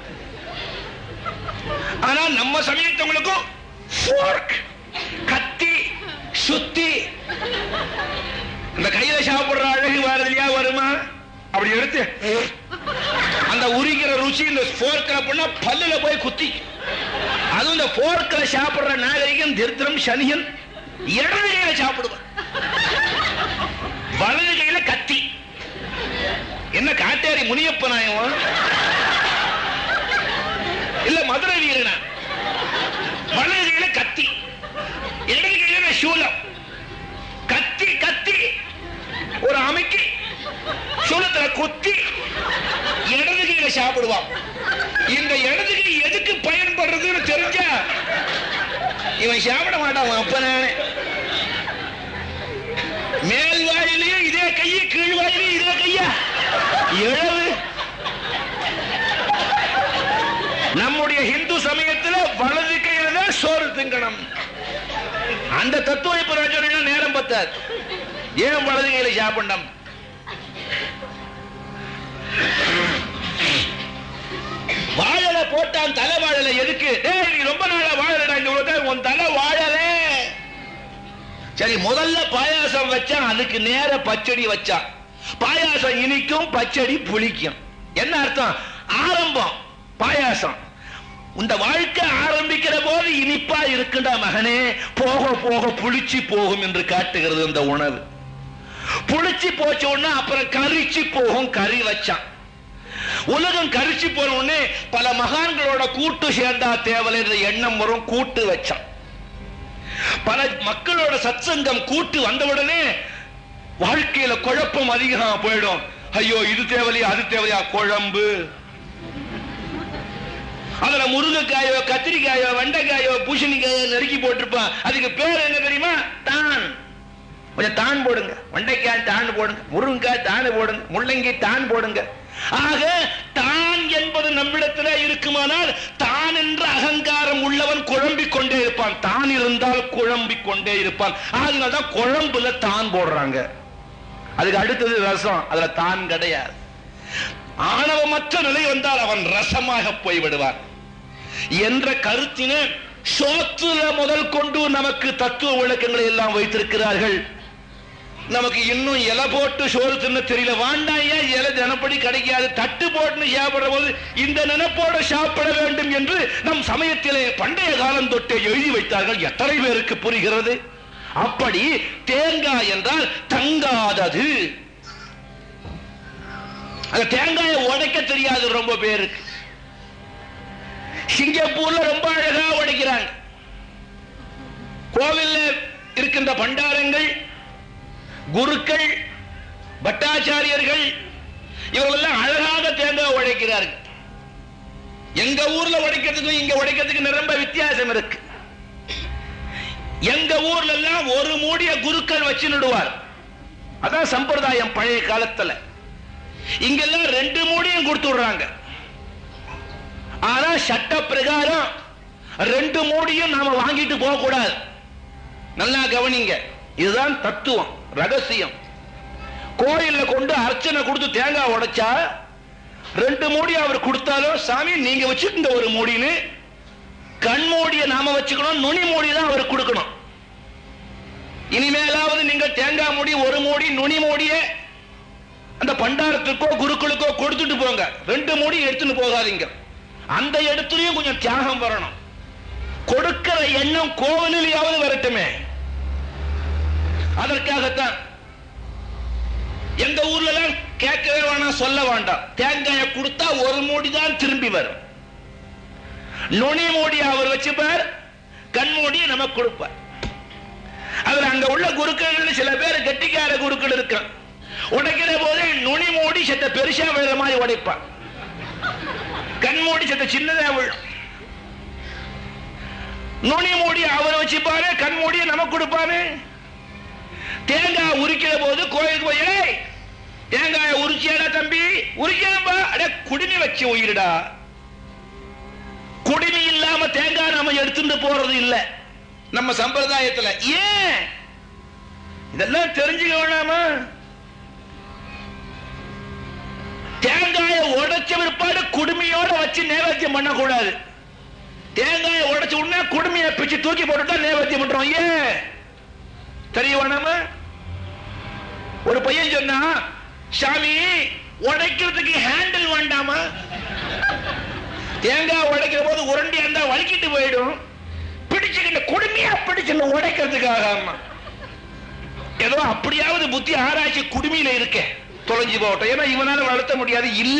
ஆனா நம்ம சமயத்தவங்களுக்கும் fork, கத்தி சுத்தி இந்த கையில சாப்பிடுற அழகு வரதுலயா வருமா அப்படி எடுத்து அந்த உரிக்கிற ருசி இந்த போர்க்கில் பண்ணா பல்லுல போய் குத்தி அதுவும் இந்த போர்க்கில் சாப்பிடுற நாகரிகம் திருத்திரம் சனியன் இடது கையில சாப்பிடுவான் வலது கையில கத்தி என்ன காட்டேரி முனியப்ப நாயவன் இல்ல மதுரை வீரனா வலது கையில கத்தி இடது கையில சூலம் கத்தி கத்தி ஒரு அமைக்கி சூலத்துல குத்தி இடது கையில சாப்பிடுவான் இந்த இடது கை எதுக்கு பயன்படுறதுன்னு தெரிஞ்சா இவன் சாப்பிட மாட்டான் அவன் அப்பனானே மேல் வாயிலையும் இதே கைய கீழ் வாயிலையும் இதே கையா இழவு நம்முடைய இந்து சமயத்துல வலது கையில தான் சோறு திங்கணும் அந்த தத்துவம் இப்ப நான் சொன்னா நேரம் பத்தாது ஏன் வலது கையில சாப்பிடணும் வாழல போட்டான் தலை வாழல எதுக்கு டேய் நீ ரொம்ப நாளா வாழலடா இந்த உலகத்துல உன் தலை வாழல சரி முதல்ல பாயாசம் வச்சான் அதுக்கு நேர பச்சடி வச்சான் பாயாசம் இனிக்கும் பச்சடி புளிக்கும் என்ன அர்த்தம் ஆரம்பம் பாயாசம் இந்த வாழ்க்கை ஆரம்பிக்கிற போது இனிப்பா இருக்குண்டா மகனே போக போக புளிச்சு போகும் என்று காட்டுகிறது இந்த உணவு புளிச்சு போச்ச உடனே அப்புறம் கரிச்சு போகும் கறி வச்சான் உலகம் கரிச்சு போன உடனே பல மகான்களோட கூட்டு சேர்ந்தா தேவலை என்ற எண்ணம் வரும் கூட்டு வச்சான் பல மக்களோட சத்சங்கம் கூட்டு வந்தவுடனே வாழ்க்கையில குழப்பம் அதிகமா போயிடும் ஐயோ இது தேவலையா அது தேவலையா குழம்பு அதுல முருங்கைக்காயோ கத்திரிக்காயோ வெண்டைக்காயோ பூசணிக்காயோ நறுக்கி போட்டிருப்பான் அதுக்கு பேர் என்ன தெரியுமா தான் கொஞ்சம் தான் போடுங்க வெண்டைக்காய் தான் போடுங்க முருங்கைக்காய் தான் போடுங்க முள்ளங்கி தான் போடுங்க ஆக தான் என்பது நம்மிடத்துல இருக்குமானால் தான் என்ற அகங்காரம் உள்ளவன் குழம்பிக் கொண்டே இருப்பான் தான் இருந்தால் குழம்பிக் கொண்டே இருப்பான் அதனாலதான் குழம்புல தான் போடுறாங்க அதுக்கு அடுத்தது ரசம் அதுல தான் கிடையாது ஆணவமற்ற நிலை வந்தால் அவன் ரசமாக போய்விடுவான் என்ற கருத்தினை சோத்துல முதல் கொண்டு நமக்கு தத்துவ விளக்கங்களை எல்லாம் வைத்திருக்கிறார்கள் நமக்கு இன்னும் இலை போட்டு சோறு தின்ன தெரியல வாண்டாயா இலை தினப்படி கிடைக்காது தட்டு போட்டு சாப்பிடுற போது இந்த நினைப்போட சாப்பிட வேண்டும் என்று நம் சமயத்திலே பண்டைய காலம் தொட்டே எழுதி வைத்தார்கள் எத்தனை பேருக்கு புரிகிறது அப்படி தேங்காய் என்றால் தங்காதது அந்த தேங்காயை உடைக்க தெரியாது ரொம்ப பேருக்கு சிங்கப்பூர்ல ரொம்ப அழகா உடைக்கிறாங்க கோவில்ல இருக்கின்ற பண்டாரங்கள் குருக்கள் பட்டாச்சாரியர்கள் இவர்களெல்லாம் அழகாக தேங்காய் உடைக்கிறார்கள் எங்க ஊர்ல உடைக்கிறதுக்கும் இங்க உடைக்கிறதுக்கு ரொம்ப வித்தியாசம் இருக்கு எங்க ஊர்ல எல்லாம் ஒரு மூடிய குருக்கள் வச்சு நடுவார் அதான் சம்பிரதாயம் பழைய காலத்துல இங்கெல்லாம் ரெண்டு மூடியும் கொடுத்துடுறாங்க ஆனா சட்ட பிரகாரம் ரெண்டு மூடியும் நாம வாங்கிட்டு போக கூடாது நல்லா கவனிங்க இதுதான் தத்துவம் ரகசியம் கோயில்ல கொண்டு அர்ச்சனை கொடுத்து தேங்காய் உடைச்சா ரெண்டு மூடி அவர் கொடுத்தாலும் சாமி நீங்க வச்சுக்கிங்க ஒரு மூடின்னு கண் மூடிய நாம வச்சுக்கணும் நுனி மூடி தான் அவர் கொடுக்கணும் இனிமேலாவது நீங்க தேங்காய் மூடி ஒரு மூடி நுனி மூடிய அந்த பண்டாரத்துக்கோ குருக்களுக்கோ கொடுத்துட்டு போங்க ரெண்டு மூடி எடுத்துட்டு போகாதீங்க அந்த இடத்துலயும் கொஞ்சம் தியாகம் வரணும் கொடுக்கிற எண்ணம் கோவிலையாவது வரட்டுமே அதற்காகத்தான் எங்க ஊர்ல எல்லாம் கேட்கவே வேணாம் சொல்ல வேண்டாம் தேங்காயை கொடுத்தா ஒரு மூடி தான் திரும்பி வரும் நுனி மூடி அவர் வச்சுப்பார் கண் மூடி நமக்கு கொடுப்பார் அவர் அங்க உள்ள குருக்கள் சில பேர் கெட்டிக்கார குருக்கள் இருக்கு உடைக்கிற போது நுனி மூடி சத்த பெருசா விழுற மாதிரி உடைப்பான் கண் மூடி சத்த சின்னதா விழும் நுனி மூடி அவர் வச்சுப்பாரு கண் மூடிய நமக்கு கொடுப்பாரு தேங்காய் உரிக்கிற போது கோயிலுக்கு போய் "ஏய், தேங்காயை உரிச்சியாடா தம்பி உரிக்கணும்பா அட குடிமி வச்சு உயிருடா குடிமி இல்லாம தேங்காய் நாம எடுத்துட்டு போறது இல்ல நம்ம சம்பிரதாயத்துல ஏன் இதெல்லாம் தெரிஞ்சுக்க வேணாமா தேங்காயை உடைச்ச பிற்பாடு குடுமையோட வச்சு நேவேத்தியம் பண்ணக்கூடாது தேங்காயை உடைச்ச உடனே குடுமையை பிச்சு தூக்கி போட்டுட்டா நேவேத்தியம் பண்றோம் ஏன் தெரிய வேணாமா ஒரு பையன் சொன்னா சாமி உடைக்கிறதுக்கு ஹேண்டில் வேண்டாமா தேங்காய் உடைக்கிற போது உருண்டி இருந்தா வலிக்கிட்டு போயிடும் பிடிச்சுக்கிட்ட குடுமையா பிடிச்சு உடைக்கிறதுக்காக ஆமா ஏதோ அப்படியாவது புத்தி ஆராய்ச்சி குடுமையில இருக்க தொலைஞ்சு போகட்டும் ஏன்னா இவனால வளர்த்த முடியாது இல்ல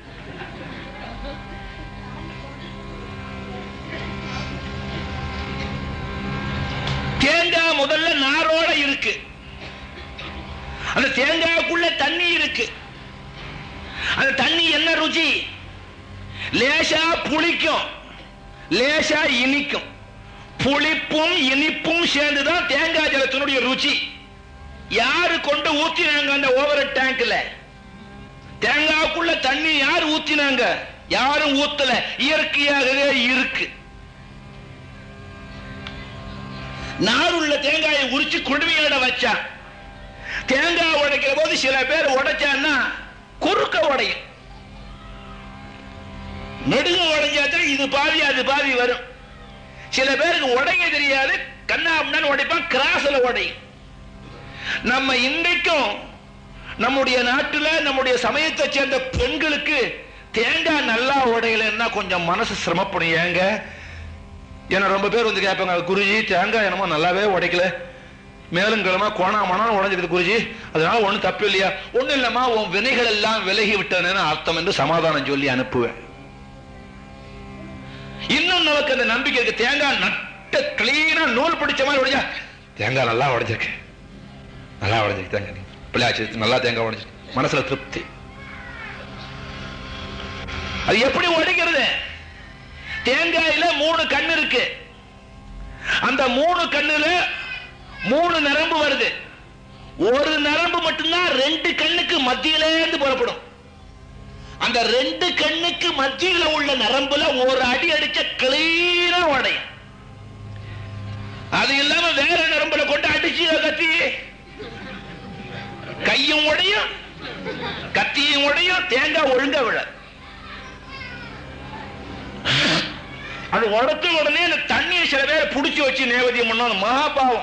தேங்காய் முதல்ல நாரோட இருக்கு அந்த தேங்காய்க்குள்ள தண்ணி இருக்கு அந்த தண்ணி என்ன ருச்சி லேசா புளிக்கும் லேசா இனிக்கும் புளிப்பும் இனிப்பும் சேர்ந்துதான் தேங்காய் ஜலத்தினுடைய ருச்சி யாரு கொண்டு ஊத்தினாங்க அந்த ஓவர டேங்க்ல தேங்காய்க்குள்ள தண்ணி யார் ஊத்தினாங்க யாரும் ஊத்தல இயற்கையாகவே இருக்கு நாருள்ள தேங்காயை உரிச்சு குடுமையோட வச்சா தேங்காய் உடைக்கிற போது சில பேர் உடைச்சான்னா குறுக்க உடையும் நெடுக உடைஞ்சாதான் இது பாதி அது பாதி வரும் சில பேருக்கு உடைக்க தெரியாது கண்ணாப்டான்னு உடைப்பான் கிராஸ்ல உடையும் நம்ம இன்றைக்கும் நம்முடைய நாட்டுல நம்முடைய சமயத்தை சேர்ந்த பெண்களுக்கு தேங்காய் நல்லா உடையலன்னா கொஞ்சம் மனசு சிரமப்படும் ஏங்க ஏன்னா ரொம்ப பேர் வந்து கேட்பாங்க குருஜி தேங்காய் என்னமோ நல்லாவே உடைக்கல மேலும் கிழமை கோணாமணம் உடைஞ்சிருக்குது குருஜி அதனால ஒண்ணும் தப்பு இல்லையா ஒண்ணும் இல்லம்மா உன் வினைகள் எல்லாம் விலகி விட்டனு அர்த்தம் என்று சமாதானம் சொல்லி அனுப்புவேன் இன்னும் நமக்கு அந்த நம்பிக்கை இருக்கு தேங்காய் நட்ட கிளீனா நூல் பிடிச்ச மாதிரி உடைஞ்சா தேங்காய் நல்லா உடைஞ்சிருக்கு நல்லா உடைஞ்சிருக்கு தேங்காய் பிள்ளையாச்சு நல்லா தேங்காய் உடைஞ்சிருக்கு மனசுல திருப்தி அது எப்படி உடைக்கிறது தேங்காயில மூணு கண்ணு இருக்கு அந்த மூணு கண்ணுல மூணு நரம்பு வருது ஒரு நரம்பு மட்டும்தான் ரெண்டு கண்ணுக்கு மத்தியில இருந்து புறப்படும் அந்த ரெண்டு கண்ணுக்கு மத்தியில உள்ள நரம்புல ஒரு அடி அடிச்ச கிளீனா உடையும் அது இல்லாம வேற நரம்புல கொண்டு அடிச்சு கத்தி கையும் உடையும் கத்தியும் உடையும் தேங்காய் ஒழுங்கா விழ அது உடச்ச உடனே அந்த தண்ணியை சில பேர் புடிச்சு வச்சு நேவதியம் பண்ணோம் மகாபாவம்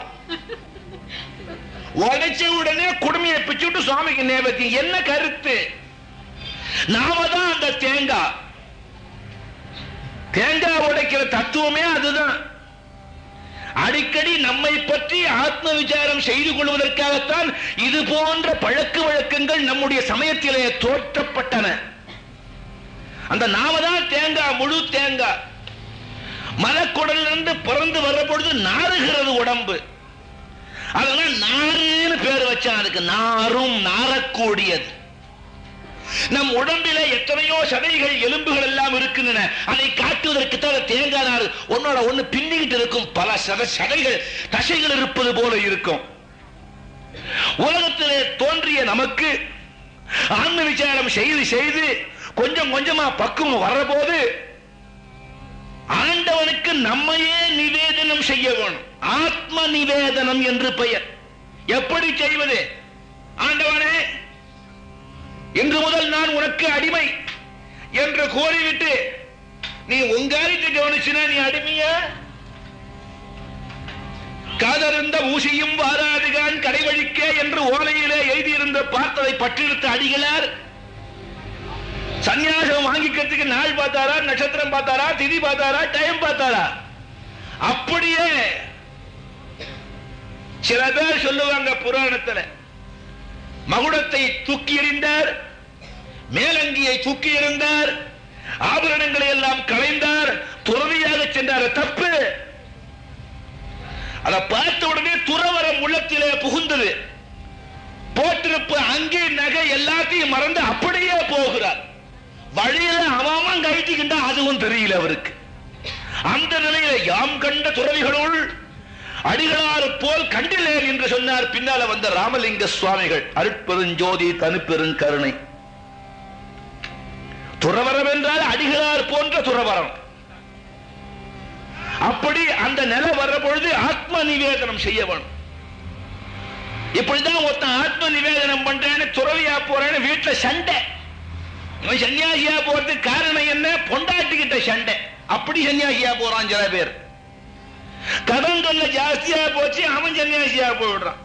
உடைச்ச உடனே குடுமையை பிச்சுட்டு சுவாமிக்கு நேவத்தியம் என்ன கருத்து நாம தான் அந்த தேங்காய் தேங்காய் உடைக்கிற தத்துவமே அதுதான் அடிக்கடி நம்மை பற்றி ஆத்ம விசாரம் செய்து கொள்வதற்காகத்தான் இது போன்ற பழக்க வழக்கங்கள் நம்முடைய சமயத்திலே தோற்றப்பட்டன அந்த நாம தான் தேங்காய் முழு தேங்காய் மலக்குடலிருந்து பிறந்து வர்ற பொழுது நாறுகிறது உடம்பு அதனால நாருன்னு பேர் வச்சான் அதுக்கு நாரும் நாரக்கூடியது நம் உடம்பில எத்தனையோ சதைகள் எலும்புகள் எல்லாம் இருக்கின்றன அதை காட்டுவதற்கு தான் தேங்காய் நார் ஒன்னோட ஒண்ணு பின்னிக்கிட்டு இருக்கும் பல சத சதைகள் தசைகள் இருப்பது போல இருக்கும் உலகத்திலே தோன்றிய நமக்கு ஆன்ம விசாரம் செய்து செய்து கொஞ்சம் கொஞ்சமா பக்குவம் வர்ற போது ஆண்டவனுக்கு நம்மையே நிவேதனம் செய்ய வேணும் ஆத்ம நிவேதனம் என்று பெயர் எப்படி செய்வது ஆண்டவனே இன்று முதல் நான் உனக்கு அடிமை என்று கோரிவிட்டு நீ உங்காரிட்டு கவனிச்சுனா நீ அடிமையா காதறிந்த ஊசியும் வாராதுகான் கடைவழிக்க என்று ஓலையிலே எழுதியிருந்த பார்த்ததை பற்றிருத்த அடிகளார் சன்னியாசம் வாங்கிக்கிறதுக்கு நாள் பார்த்தாரா நட்சத்திரம் பார்த்தாரா திதி பார்த்தாரா டைம் பார்த்தாரா அப்படியே சில பேர் சொல்லுவாங்க புராணத்துல மகுடத்தை தூக்கி எறிந்தார் மேலங்கியை தூக்கி எறிந்தார் ஆபரணங்களை எல்லாம் களைந்தார் துறவியாக சென்றார் தப்பு அதை பார்த்த உடனே துறவரம் உள்ளத்திலே புகுந்தது போட்டிருப்பு அங்கே நகை எல்லாத்தையும் மறந்து அப்படியே போகிறார் வழியில அவன் கழிச்சுக்கிட்டா அதுவும் தெரியல அவருக்கு அந்த நிலையில யாம் கண்ட துறவிகளுள் அடிகளார் போல் கண்டிலேன் என்று சொன்னார் பின்னால வந்த ராமலிங்க சுவாமிகள் அருட்பெருஞ்சோதி தனிப்பெருங் கருணை துறவரம் என்றால் அடிகளார் போன்ற துறவரம் அப்படி அந்த நிலை வர்ற பொழுது ஆத்ம நிவேதனம் செய்ய வேணும் இப்படிதான் ஒருத்தன் ஆத்ம நிவேதனம் பண்றேன்னு துறவியா போறேன்னு வீட்டுல சண்டை இவன் சன்னியாசியா போறதுக்கு காரணம் என்ன பொண்டாட்டிக்கிட்ட சண்டை அப்படி சன்னியாசியா போறான் சில பேர் கடன் தொல்லை ஜாஸ்தியா போச்சு அவன் சன்னியாசியா போயிடுறான்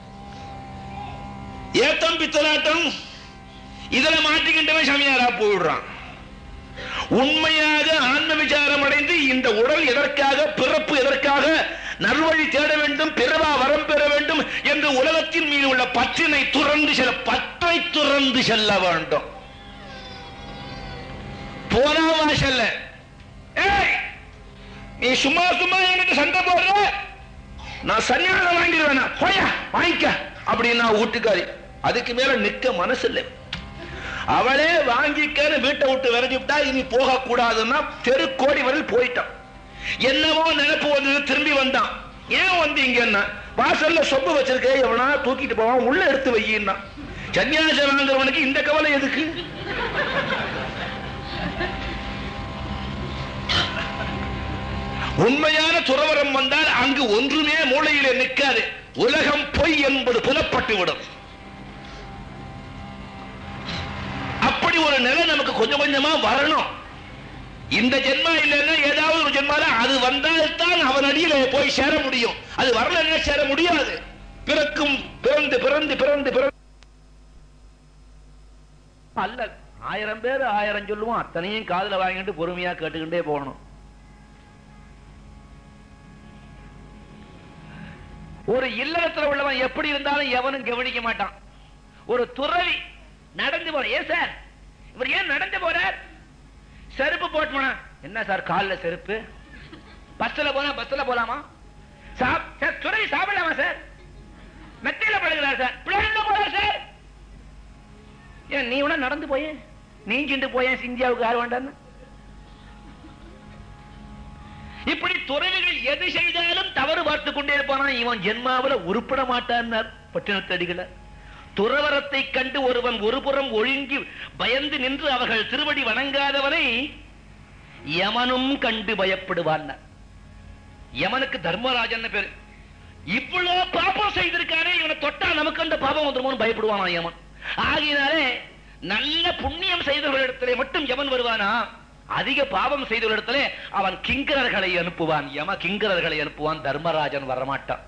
ஏத்தம் பித்தலாட்டம் இதுல மாட்டிக்கிட்டவன் சமயாரா போயிடுறான் உண்மையாக ஆன்ம விசாரம் அடைந்து இந்த உடல் எதற்காக பிறப்பு எதற்காக நல்வழி தேட வேண்டும் பிறவா வரம் பெற வேண்டும் என்று உலகத்தின் மீது உள்ள பற்றினை துறந்து செல்ல பற்றை துறந்து செல்ல வேண்டும் போனாவா செல்ல ஏய் நீ சும்மா சும்மா என்கிட்ட சண்டை போடுற நான் சன்னியாசம் வாங்கிடுவேனா போயா வாங்கிக்க அப்படின்னா வீட்டுக்காரி அதுக்கு மேல நிக்க மனசு இல்லை அவளே வாங்கிக்கன்னு வீட்டை விட்டு விரட்டி விட்டா இனி போக கூடாதுன்னா தெருக்கோடி வரையில் போயிட்டான் என்னவோ நினைப்பு வந்தது திரும்பி வந்தான் ஏன் வந்தீங்கன்னா வாசல்ல சொப்பு வச்சிருக்க எவனா தூக்கிட்டு போவான் உள்ள எடுத்து வையின்னா சன்னியாசம் வாங்குறவனுக்கு இந்த கவலை எதுக்கு உண்மையான துறவரம் வந்தால் அங்கு ஒன்றுமே மூளையிலே நிற்காது உலகம் பொய் என்பது புலப்பட்டு விடும் அப்படி ஒரு நிலை நமக்கு கொஞ்சம் கொஞ்சமா வரணும் இந்த ஜென்மா இல்லைன்னா ஏதாவது ஒரு ஜென்மால அது வந்தால்தான் அவன் அடியில போய் சேர முடியும் அது வரலன்னா சேர முடியாது பிறக்கும் பிறந்து பிறந்து பிறந்து பிறந்து அல்ல ஆயிரம் பேர் ஆயிரம் சொல்லுவோம் அத்தனையும் காதுல வாங்கிட்டு பொறுமையா கேட்டுக்கிட்டே போகணும் ஒரு இல்லறத்துல உள்ளவன் எப்படி இருந்தாலும் எவனும் கவனிக்க மாட்டான் ஒரு துறவி நடந்து போற ஏன் சார் இவர் ஏன் நடந்து போறார் செருப்பு போட்டு போனா என்ன சார் கால்ல செருப்பு பஸ்ல போனா பஸ்ல போலாமா சாப்- சார் துறவி சாப்பிடலாமா சார் மெத்தையில படுகிறார் சார் பிளேன்ல போறார் சார் ஏன் நீ உன நடந்து போயே நீங்கிட்டு போயேன் இந்தியாவுக்கு யார் வேண்டான்னு இப்படி துறவிகள் எது செய்தாலும் தவறு பார்த்து கொண்டே இருப்பானா இவன் ஜென்மாவில உருப்பட மாட்டான்னார் பட்டினத்தடிகளை துறவரத்தை கண்டு ஒருவன் ஒருபுறம் ஒழுங்கி பயந்து நின்று அவர்கள் திருவடி வணங்காதவனை யமனும் கண்டு பயப்படுவான் யமனுக்கு தர்மராஜன் பேரு இவ்வளவு பாபம் செய்திருக்கானே இவனை தொட்டா நமக்கு அந்த பாபம் வந்துருமோன்னு பயப்படுவானா யமன் ஆகினாலே நல்ல புண்ணியம் செய்தவர்களிடத்திலே மட்டும் யமன் வருவானா அதிக பாவம் செய்தவர்களிடத்திலே அவன் கிங்கரர்களை அனுப்புவான் யம கிங்கரர்களை அனுப்புவான் தர்மராஜன் வரமாட்டான்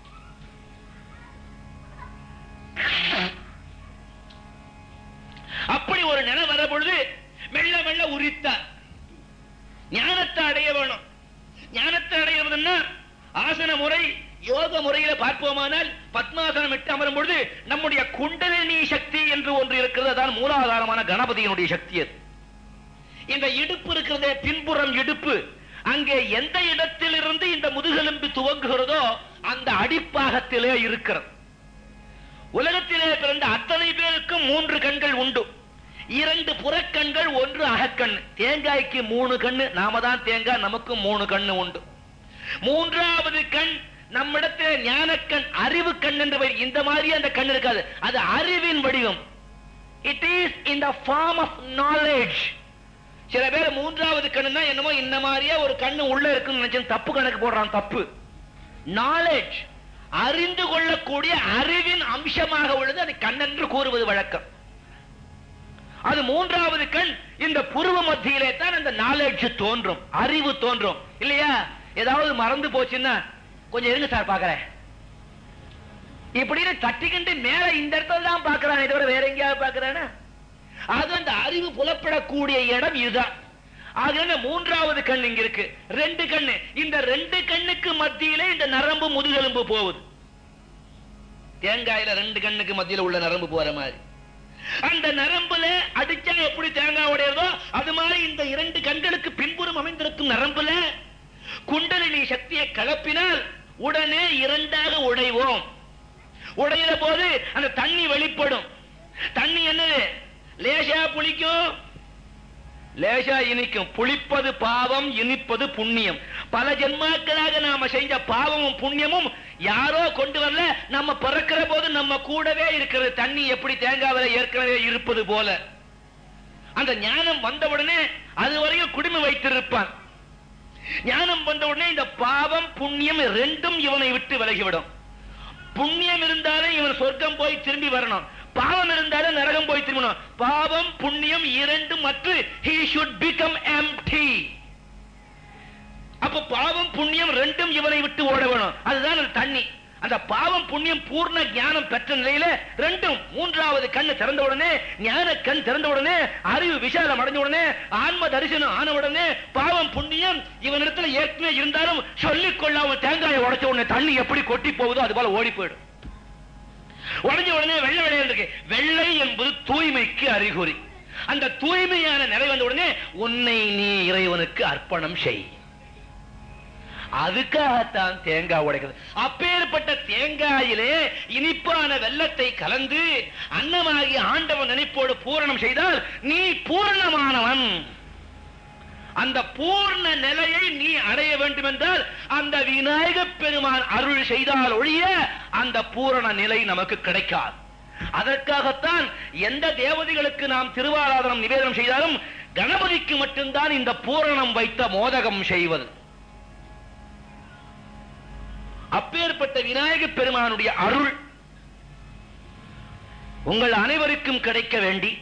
அப்படி ஒரு நிலை வர பொழுது மெல்ல மெல்ல உரித்தார் ஞானத்தை அடைய வேணும் ஞானத்தை அடையவதுன்னா ஆசன முறை யோக முறையில பார்ப்போமானால் பத்மாசனம் இட்டு அமரும் பொழுது நம்முடைய குண்டலினி சக்தி என்று ஒன்று இருக்கிறது அதான் மூலாதாரமான கணபதியினுடைய சக்தி அது இந்த இடுப்பு இருக்கிறதே பின்புறம் இடுப்பு அங்கே எந்த இடத்திலிருந்து இந்த முதுகெலும்பு துவங்குகிறதோ அந்த அடிப்பாகத்திலே இருக்கிறது உலகத்திலே பிறந்த அத்தனை பேருக்கும் மூன்று கண்கள் உண்டு இரண்டு புறக்கண்கள் ஒன்று அகக்கண் தேங்காய்க்கு மூணு கண்ணு நாம தான் தேங்காய் நமக்கு மூணு கண்ணு உண்டு மூன்றாவது கண் நம்மிடத்தில் ஞானக்கண் அறிவு கண் என்று பெயர். இந்த மாதிரி அந்த கண் இருக்காது அது அறிவின் வடிவம் it is in the form of knowledge சில பேர் மூன்றாவது கண்ணுனா என்னமோ இந்த மாதிரியே ஒரு கண்ணு உள்ள இருக்குன்னு நினைச்சு தப்பு கணக்கு போடுறான் தப்பு நாலேஜ் அறிந்து கொள்ளக்கூடிய அறிவின் அம்சமாக உள்ளது அது கண்ணென்று கூறுவது வழக்கம் அது மூன்றாவது கண் இந்த புருவ மத்தியிலே தான் அந்த நாலேஜ் தோன்றும் அறிவு தோன்றும் இல்லையா ஏதாவது மறந்து போச்சுன்னா கொஞ்சம் இருங்க சார் பாக்குறேன் இப்படின்னு தட்டிக்கிட்டு மேல இந்த இடத்துல தான் பாக்குறானே தவிர வேற எங்கேயாவது பாக்குறானா அது அந்த அறிவு புலப்படக்கூடிய இடம் இதுதான் ஆக மூன்றாவது கண் இங்க இருக்கு ரெண்டு கண்ணு இந்த ரெண்டு கண்ணுக்கு மத்தியிலே இந்த நரம்பு முதுகெலும்பு போகுது தேங்காயில ரெண்டு கண்ணுக்கு மத்தியில உள்ள நரம்பு போற மாதிரி அந்த நரம்புல அடிச்சா எப்படி தேங்காய் உடையதோ அது மாதிரி இந்த இரண்டு கண்களுக்கு பின்புறம் அமைந்திருக்கும் நரம்புல குண்டலினி சக்தியை கலப்பினால் உடனே இரண்டாக உடைவோம் உடையிற போது அந்த தண்ணி வெளிப்படும் தண்ணி என்னது லேசா புளிக்கும் லேசா இனிக்கும் புளிப்பது பாவம் இனிப்பது புண்ணியம் பல ஜென்மாக்களாக நாம செஞ்ச பாவமும் புண்ணியமும் யாரோ கொண்டு வரல நம்ம பிறக்கிற போது நம்ம கூடவே இருக்கிறது தண்ணி எப்படி தேங்காவில ஏற்கனவே இருப்பது போல அந்த ஞானம் வந்தவுடனே அது வரையும் குடுமி வைத்திருப்பான் ஞானம் வந்த உடனே இந்த பாவம் புண்ணியம் ரெண்டும் இவனை விட்டு விலகிவிடும் புண்ணியம் இருந்தாலும் இவன் சொர்க்கம் போய் திரும்பி வரணும் பாவம் இருந்தாலும் நரகம் போய் திரும்பணும் பாவம் புண்ணியம் இரண்டு மற்ற he should become empty அப்ப பாவம் புண்ணியம் ரெண்டும் இவனை விட்டு ஓட வேணும் அதுதான் அந்த தண்ணி அந்த பாவம் புண்ணியம் பூர்ண ஞானம் பெற்ற நிலையில ரெண்டும் மூன்றாவது கண்ணு திறந்த உடனே ஞான கண் திறந்த உடனே அறிவு விஷாலம் அடைஞ்ச உடனே ஆன்ம தரிசனம் ஆன உடனே பாவம் புண்ணியம் இவனிடத்துல ஏற்கனவே இருந்தாலும் சொல்லிக் கொள்ளாம தேங்காயை உடைச்ச உடனே தண்ணி எப்படி கொட்டி போகுதோ அது போல ஓடி போயிடும் உடஞ்ச உடனே வெள்ளை வெள்ளையா இருக்கு வெள்ளை என்பது தூய்மைக்கு அறிகுறி அந்த தூய்மையான நிலை வந்த உடனே உன்னை நீ இறைவனுக்கு அர்ப்பணம் செய் அதுக்காகத்தான் தேங்காய் உடைக்கிறது அப்பேற்பட்ட தேங்காயிலே இனிப்பான வெள்ளத்தை கலந்து அன்னமாகி ஆண்டவன் நினைப்போடு பூரணம் செய்தால் நீ பூரணமானவன் அந்த பூர்ண நிலையை நீ அடைய வேண்டும் என்றால் அந்த விநாயக பெருமான் அருள் செய்தால் ஒழிய அந்த பூரண நிலை நமக்கு கிடைக்காது அதற்காகத்தான் எந்த தேவதைகளுக்கு நாம் திருவாராதனம் நிவேதனம் செய்தாலும் கணபதிக்கு மட்டும்தான் இந்த பூரணம் வைத்த மோதகம் செய்வது அப்பேற்பட்ட விநாயக பெருமானுடைய அருள் உங்கள் அனைவருக்கும் கிடைக்க வேண்டி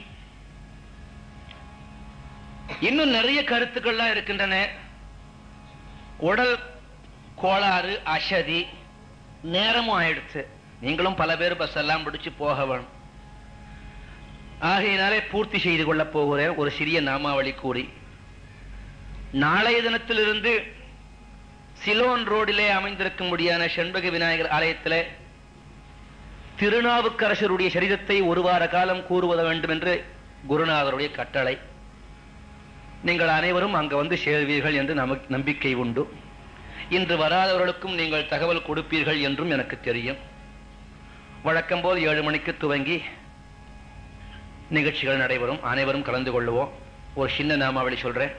இன்னும் நிறைய கருத்துக்கள்லாம் இருக்கின்றன உடல் கோளாறு அசதி நேரமும் ஆயிடுச்சு நீங்களும் பல பேர் பஸ் எல்லாம் பிடிச்சு போக வேணும் ஆகையினாலே பூர்த்தி செய்து கொள்ளப் போகிறேன் ஒரு சிறிய நாமாவளி கூறி நாளைய தினத்திலிருந்து சிலோன் ரோடிலே அமைந்திருக்கும் முடியான செண்பக விநாயகர் ஆலயத்திலே திருநாவுக்கரசருடைய சரீரத்தை ஒரு வார காலம் கூறுவத வேண்டும் என்று குருநாதருடைய கட்டளை நீங்கள் அனைவரும் அங்கு வந்து சேர்வீர்கள் என்று நமக்கு நம்பிக்கை உண்டு இன்று வராதவர்களுக்கும் நீங்கள் தகவல் கொடுப்பீர்கள் என்றும் எனக்கு தெரியும் வழக்கம் போல் ஏழு மணிக்கு துவங்கி நிகழ்ச்சிகள் நடைபெறும் அனைவரும் கலந்து கொள்ளுவோம் ஒரு சின்ன நாமாவளி சொல்றேன்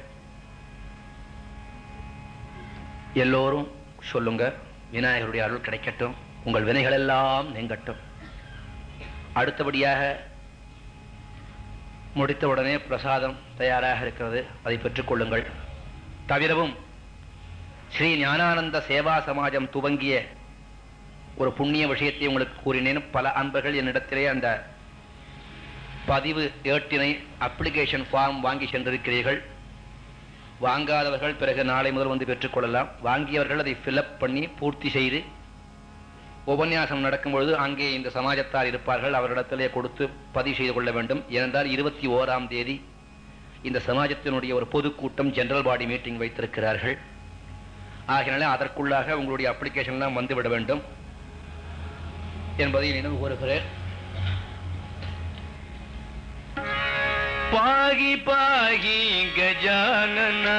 எல்லோரும் சொல்லுங்க விநாயகருடைய அருள் கிடைக்கட்டும் உங்கள் வினைகள் எல்லாம் நீங்கட்டும் அடுத்தபடியாக முடித்த உடனே பிரசாதம் தயாராக இருக்கிறது அதை பெற்றுக் கொள்ளுங்கள் தவிரவும் ஸ்ரீ ஞானானந்த சேவா சமாஜம் துவங்கிய ஒரு புண்ணிய விஷயத்தை உங்களுக்கு கூறினேன் பல அன்பர்கள் என்னிடத்திலே அந்த பதிவு ஏட்டினை அப்ளிகேஷன் ஃபார்ம் வாங்கி சென்றிருக்கிறீர்கள் வாங்காதவர்கள் பிறகு நாளை முதல் வந்து பெற்றுக்கொள்ளலாம் வாங்கியவர்கள் அதை ஃபில்அப் பண்ணி பூர்த்தி செய்து உபன்யாசம் நடக்கும் பொழுது அங்கே இந்த சமாஜத்தார் இருப்பார்கள் அவரிடத்திலே கொடுத்து பதிவு செய்து கொள்ள வேண்டும் ஏனென்றால் இருபத்தி ஓராம் தேதி இந்த சமாஜத்தினுடைய ஒரு பொதுக்கூட்டம் ஜெனரல் பாடி மீட்டிங் வைத்திருக்கிறார்கள் ஆகையினாலே அதற்குள்ளாக உங்களுடைய அப்ளிகேஷன்லாம் வந்துவிட வேண்டும் என்பதை நினைவு கூறுகிறேன் பாகி பாகி கஜானனா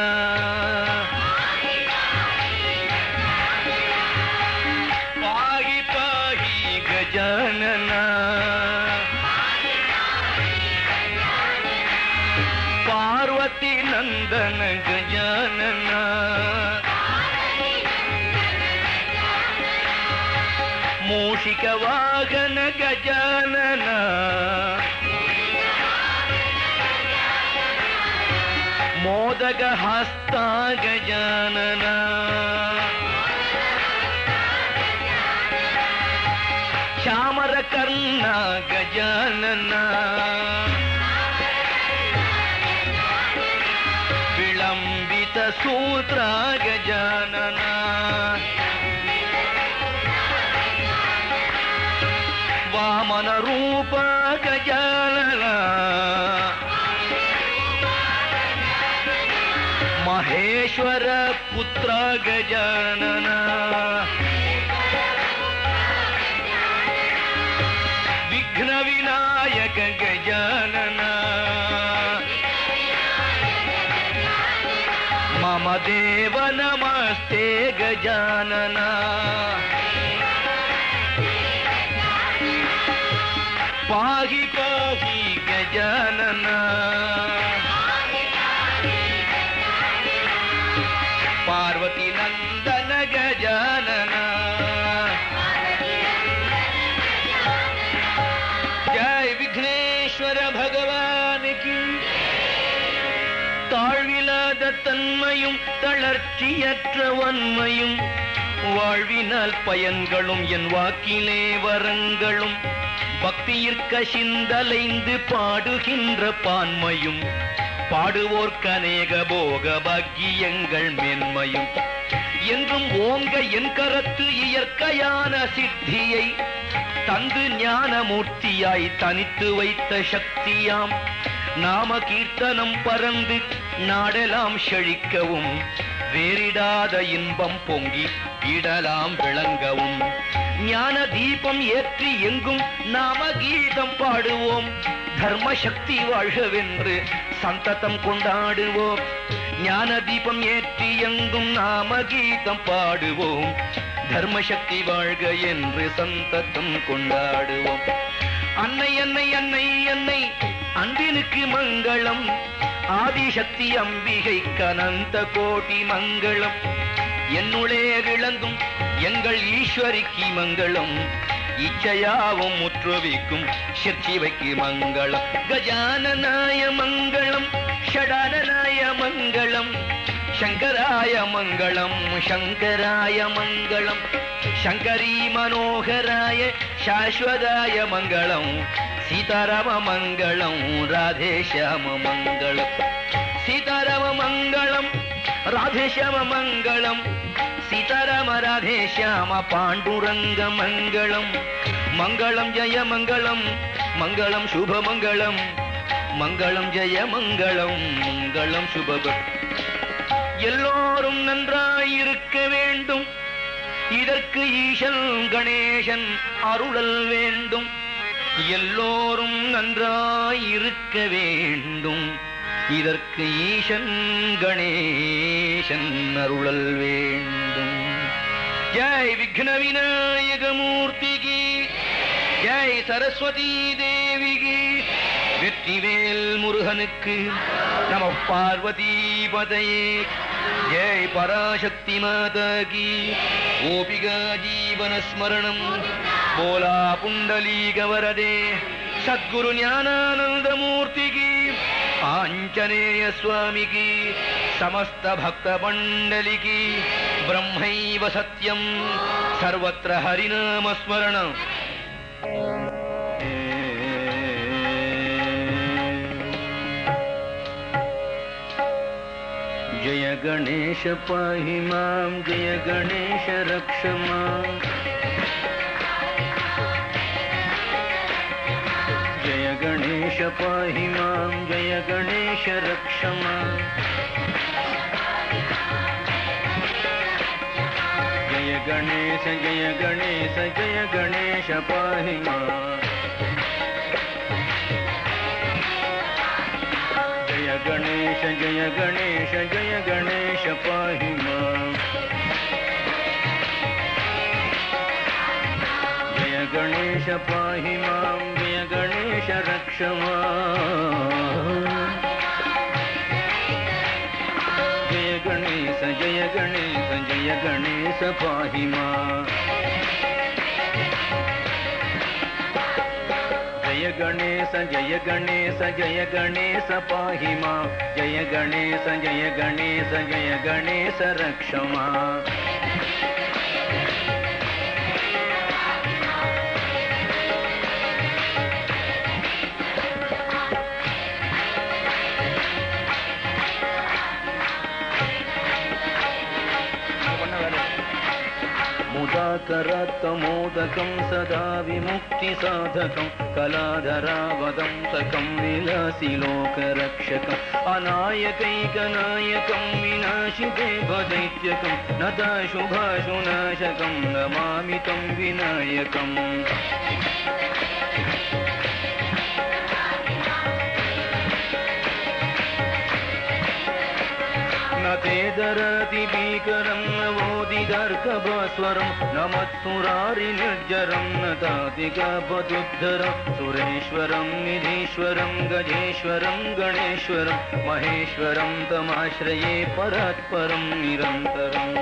பாகி பாகி கஜானனா பார்வதி நந்தன கஜானனா மூஷிக வாகன கஜானனா ಮೋದಗ ಹಸ್ತ ಗಜಾನನ ಶ್ಯಾಮರ ಕರ್ಣ ಗಜಾನನ ವಿಳಂಬಿತ ಸೂತ್ರ ಗಜಾನನ ವಾಮನ ರೂಪ ಗಜಾನನ ಮಹೇಶ್ವರ ಪುತ್ರ ಗಜಾನನ ವಿಘ್ನ ವಿನಾಯಕ ಗಜಾನನ ಮಮ ದೇವ ನಮಸ್ತೆ ಗಜಾನನ ಪಾಹಿ ಪಾಹಿ ಗಜಾನನ ಪಾರ್ವತಿ ನಂದನ ಗಜಾನನ ಜಯ ವಿಘ್ನೇಶ್ವರ ಭಗವಾನಿಗೆ தாழ்விலாத தன்மையும் தளர்ச்சியற்ற வன்மையும் வாழ்வினால் பயன்களும் என் வாக்கிலே வரங்களும் பக்தியிற்க சிந்தலைந்து பாடுகின்ற பான்மையும் பாடுவோர்க்கு அநேக போக பாக்கியங்கள் மேன்மையும் என்றும் ஓங்க என் கரத்து இயற்கையான சித்தியை தந்து ஞானமூர்த்தியாய் தனித்து வைத்த சக்தியாம் நாம கீர்த்தனம் பறந்து நாடெல்லாம் செழிக்கவும் வேறிடாத இன்பம் பொங்கி இடலாம் விளங்கவும் ஞான தீபம் ஏற்றி எங்கும் நாம கீதம் பாடுவோம் தர்ம சக்தி வாழ்கவென்று சந்ததம் கொண்டாடுவோம் ஞான தீபம் ஏற்றி எங்கும் நாம கீதம் பாடுவோம் தர்ம சக்தி வாழ்க என்று சந்ததம் கொண்டாடுவோம் அன்னை அன்னை அன்னை அன்னை அன்பினுக்கு மங்களம் ஆதிசக்தி அம்பிகை கனந்த கோட்டி மங்களம் என்னுளே விளங்கும் எங்கள் ஈஸ்வரிக்கு மங்களம் இச்சையாவும் முற்றுவிக்கும் சிற்சிவைக்கு மங்களம் கஜானநாய மங்களம் ஷடானநாய மங்களம் சங்கராய மங்களம் சங்கராய மங்களம் சங்கரி மனோகராய சாஸ்வதாய மங்களம் சீதாராம மங்களம் ராதேஷாம மங்களம் சீதாராம மங்களம் ராதேஷாம மங்களம் சீதாராம ராதேஷாம பாண்டுரங்க மங்களம் மங்களம் ஜெய மங்களம் மங்களம் சுப மங்களம் மங்களம் ஜெய மங்களம் மங்களம் சுப எல்லோரும் நன்றாயிருக்க வேண்டும் இதற்கு ஈசன் கணேசன் அருளல் வேண்டும் எல்லோரும் நன்றாயிருக்க வேண்டும் இதற்கு ஈசன் கணேசன் அருளல் வேண்டும் ஜெய் விக்ன விநாயகமூர்த்திக்கு ஜெய் சரஸ்வதி தேவிக்கு வெற்றிவேல் முருகனுக்கு நம பார்வதி பதையே ஜெய் பராசக்தி மாதா கி கோபிகா ஜீவன ஸ்மரணம் போலா புண்டலீக வரதே சத்குரு ஞானானந்தமூர்த்தி கி ஆஞ்சநேய சுவாமி கி సమస్త భక్త మండలికి బ్రహ్మైవ సత్యం సర్వత్ర హరినామ స్మరణం జయ గణేశ పాహి మాం జయ గణేశ రక్ష మాం జయ గణేశ పాహి మాం జయ గణేశ రక్ష మాం జయ గణేశ జయ గణేశ జయ గణేశ పాహి మాం జయ గణేశ జయ గణేశ జయ గణేశ పాహి మాం జయ గణేశ పాహి మాం జయ గణేశ రక్ష మాం జయ గణేశ జయ గణేశ జయ గణేశ పాహి మాం జయ గణేశ జయ గణేశ జయ గణేశ పాహి మా జయ గణేశ జయ గణేశ జయ గణేశ రక్ష మా ముదాకరత్తమోదకం సదా విముక్తి సాధకం కళాధరావదంసకం విలాసిలోకరక్షకం అనాయకైకనాయకం వినాశిదేవదైత్యకం నతాశుభాశునాశకం నమామి తం వినాయకం न ते दरति भीकरं न वोदिदर्कभास्वरं न मत्सुरारिनिर्जरं न तातिकापदुद्धरं सुरेश्वरं निधीश्वरं गजेश्वरं गणेश्वरं महेश्वरं तमाश्रये परात्परं निरन्तरम्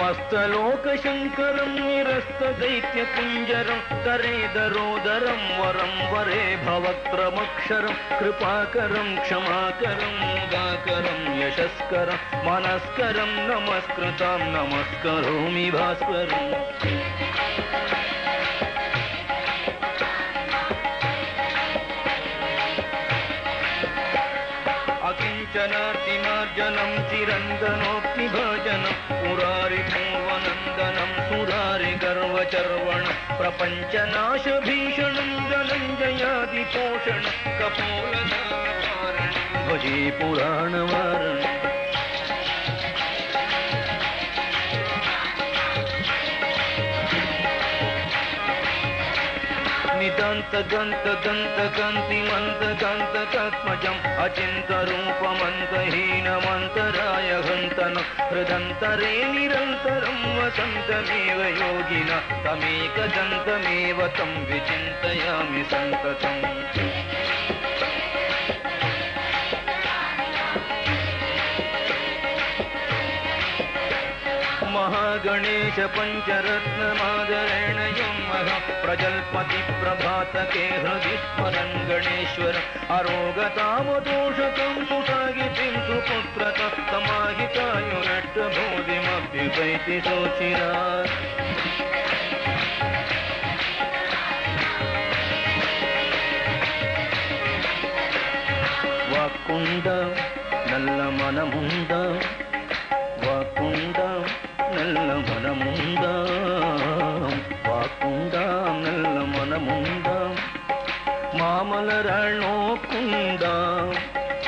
समस्तलोकशङ्करं निरस्तदैत्यकुञ्जरं तरेदरोदरं वरं वरे भवक्त्रमक्षरं कृपाकरं क्षमाकरं मुदाकरं यशस्करं मनस्करं नमस्कृतं नमस्करोमि भास्करम् अकिञ्चनातिमार्जनं चिरन्दनोऽग्निभजनं पुरारिपूर्वनन्दनं सुरारि गर्वचर्वणं प्रपञ्चनाशभीषणं धनञ्जयादिपोषणं कपोलदावारणं भजे पुराणवारणम् निदन्तगन्तदन्तकान्तिमन्तकान्तकात्मजम् अचिन्तरूपमन्तहीनमन्तराय हन्तन हृदन्तरे निरन्तरं वसन्तमेव योगिना तमेकदन्तमेव तं विचिन्तयामि सन्ततम् महागणेश पञ्चरत्नमादरेण यमः प्रजल्पति प्रभातके हृदि स्मरन् गणेश्वर अरोगतामदोषकं सुसागितिं सुपुत्रत समाहितायुनट्टबोधिमभ्युपैति शोचिरात् வாக்குண்ட நல்ல மனமுண்ட வாக்குண்டாம் நல்ல மனமுண்டாம் வாக்குண்டாம் நல்ல மனமுண்டாம் மாமலராள் நோக்குண்டாம்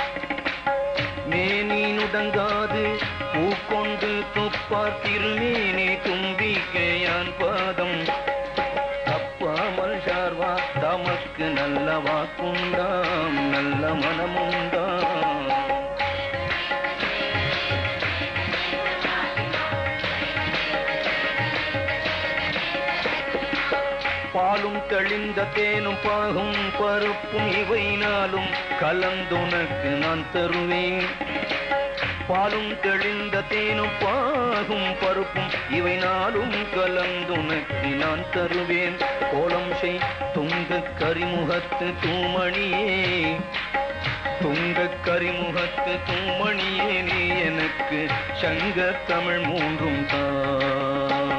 மேனி நுடங்காது பூக்கொண்டு துப்பார் திருமேனி தும்பிக்கையான் பாதம் தப்பாமல் சார்வா தமக்கு நல்ல வாக்குண்டாம் நல்ல மனமுண்டாம் பாலும் தெளிந்த தேனும் பாகும் பருப்பும் இவை நாளும் கலந்துனக்கு நான் தருவேன் பாலும் தெளிந்த தேனும் பாகும் பருப்பும் இவை நாளும் கலந்துனக்கு நான் தருவேன் கோலம் செய் துங்க கரிமுகத்து தூமணியே துங்க கரிமுகத்து தூமணியே நீ எனக்கு சங்க தமிழ் மூன்றும் தான்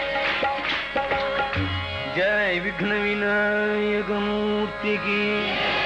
जय विघ्न विनायक मूर्ति की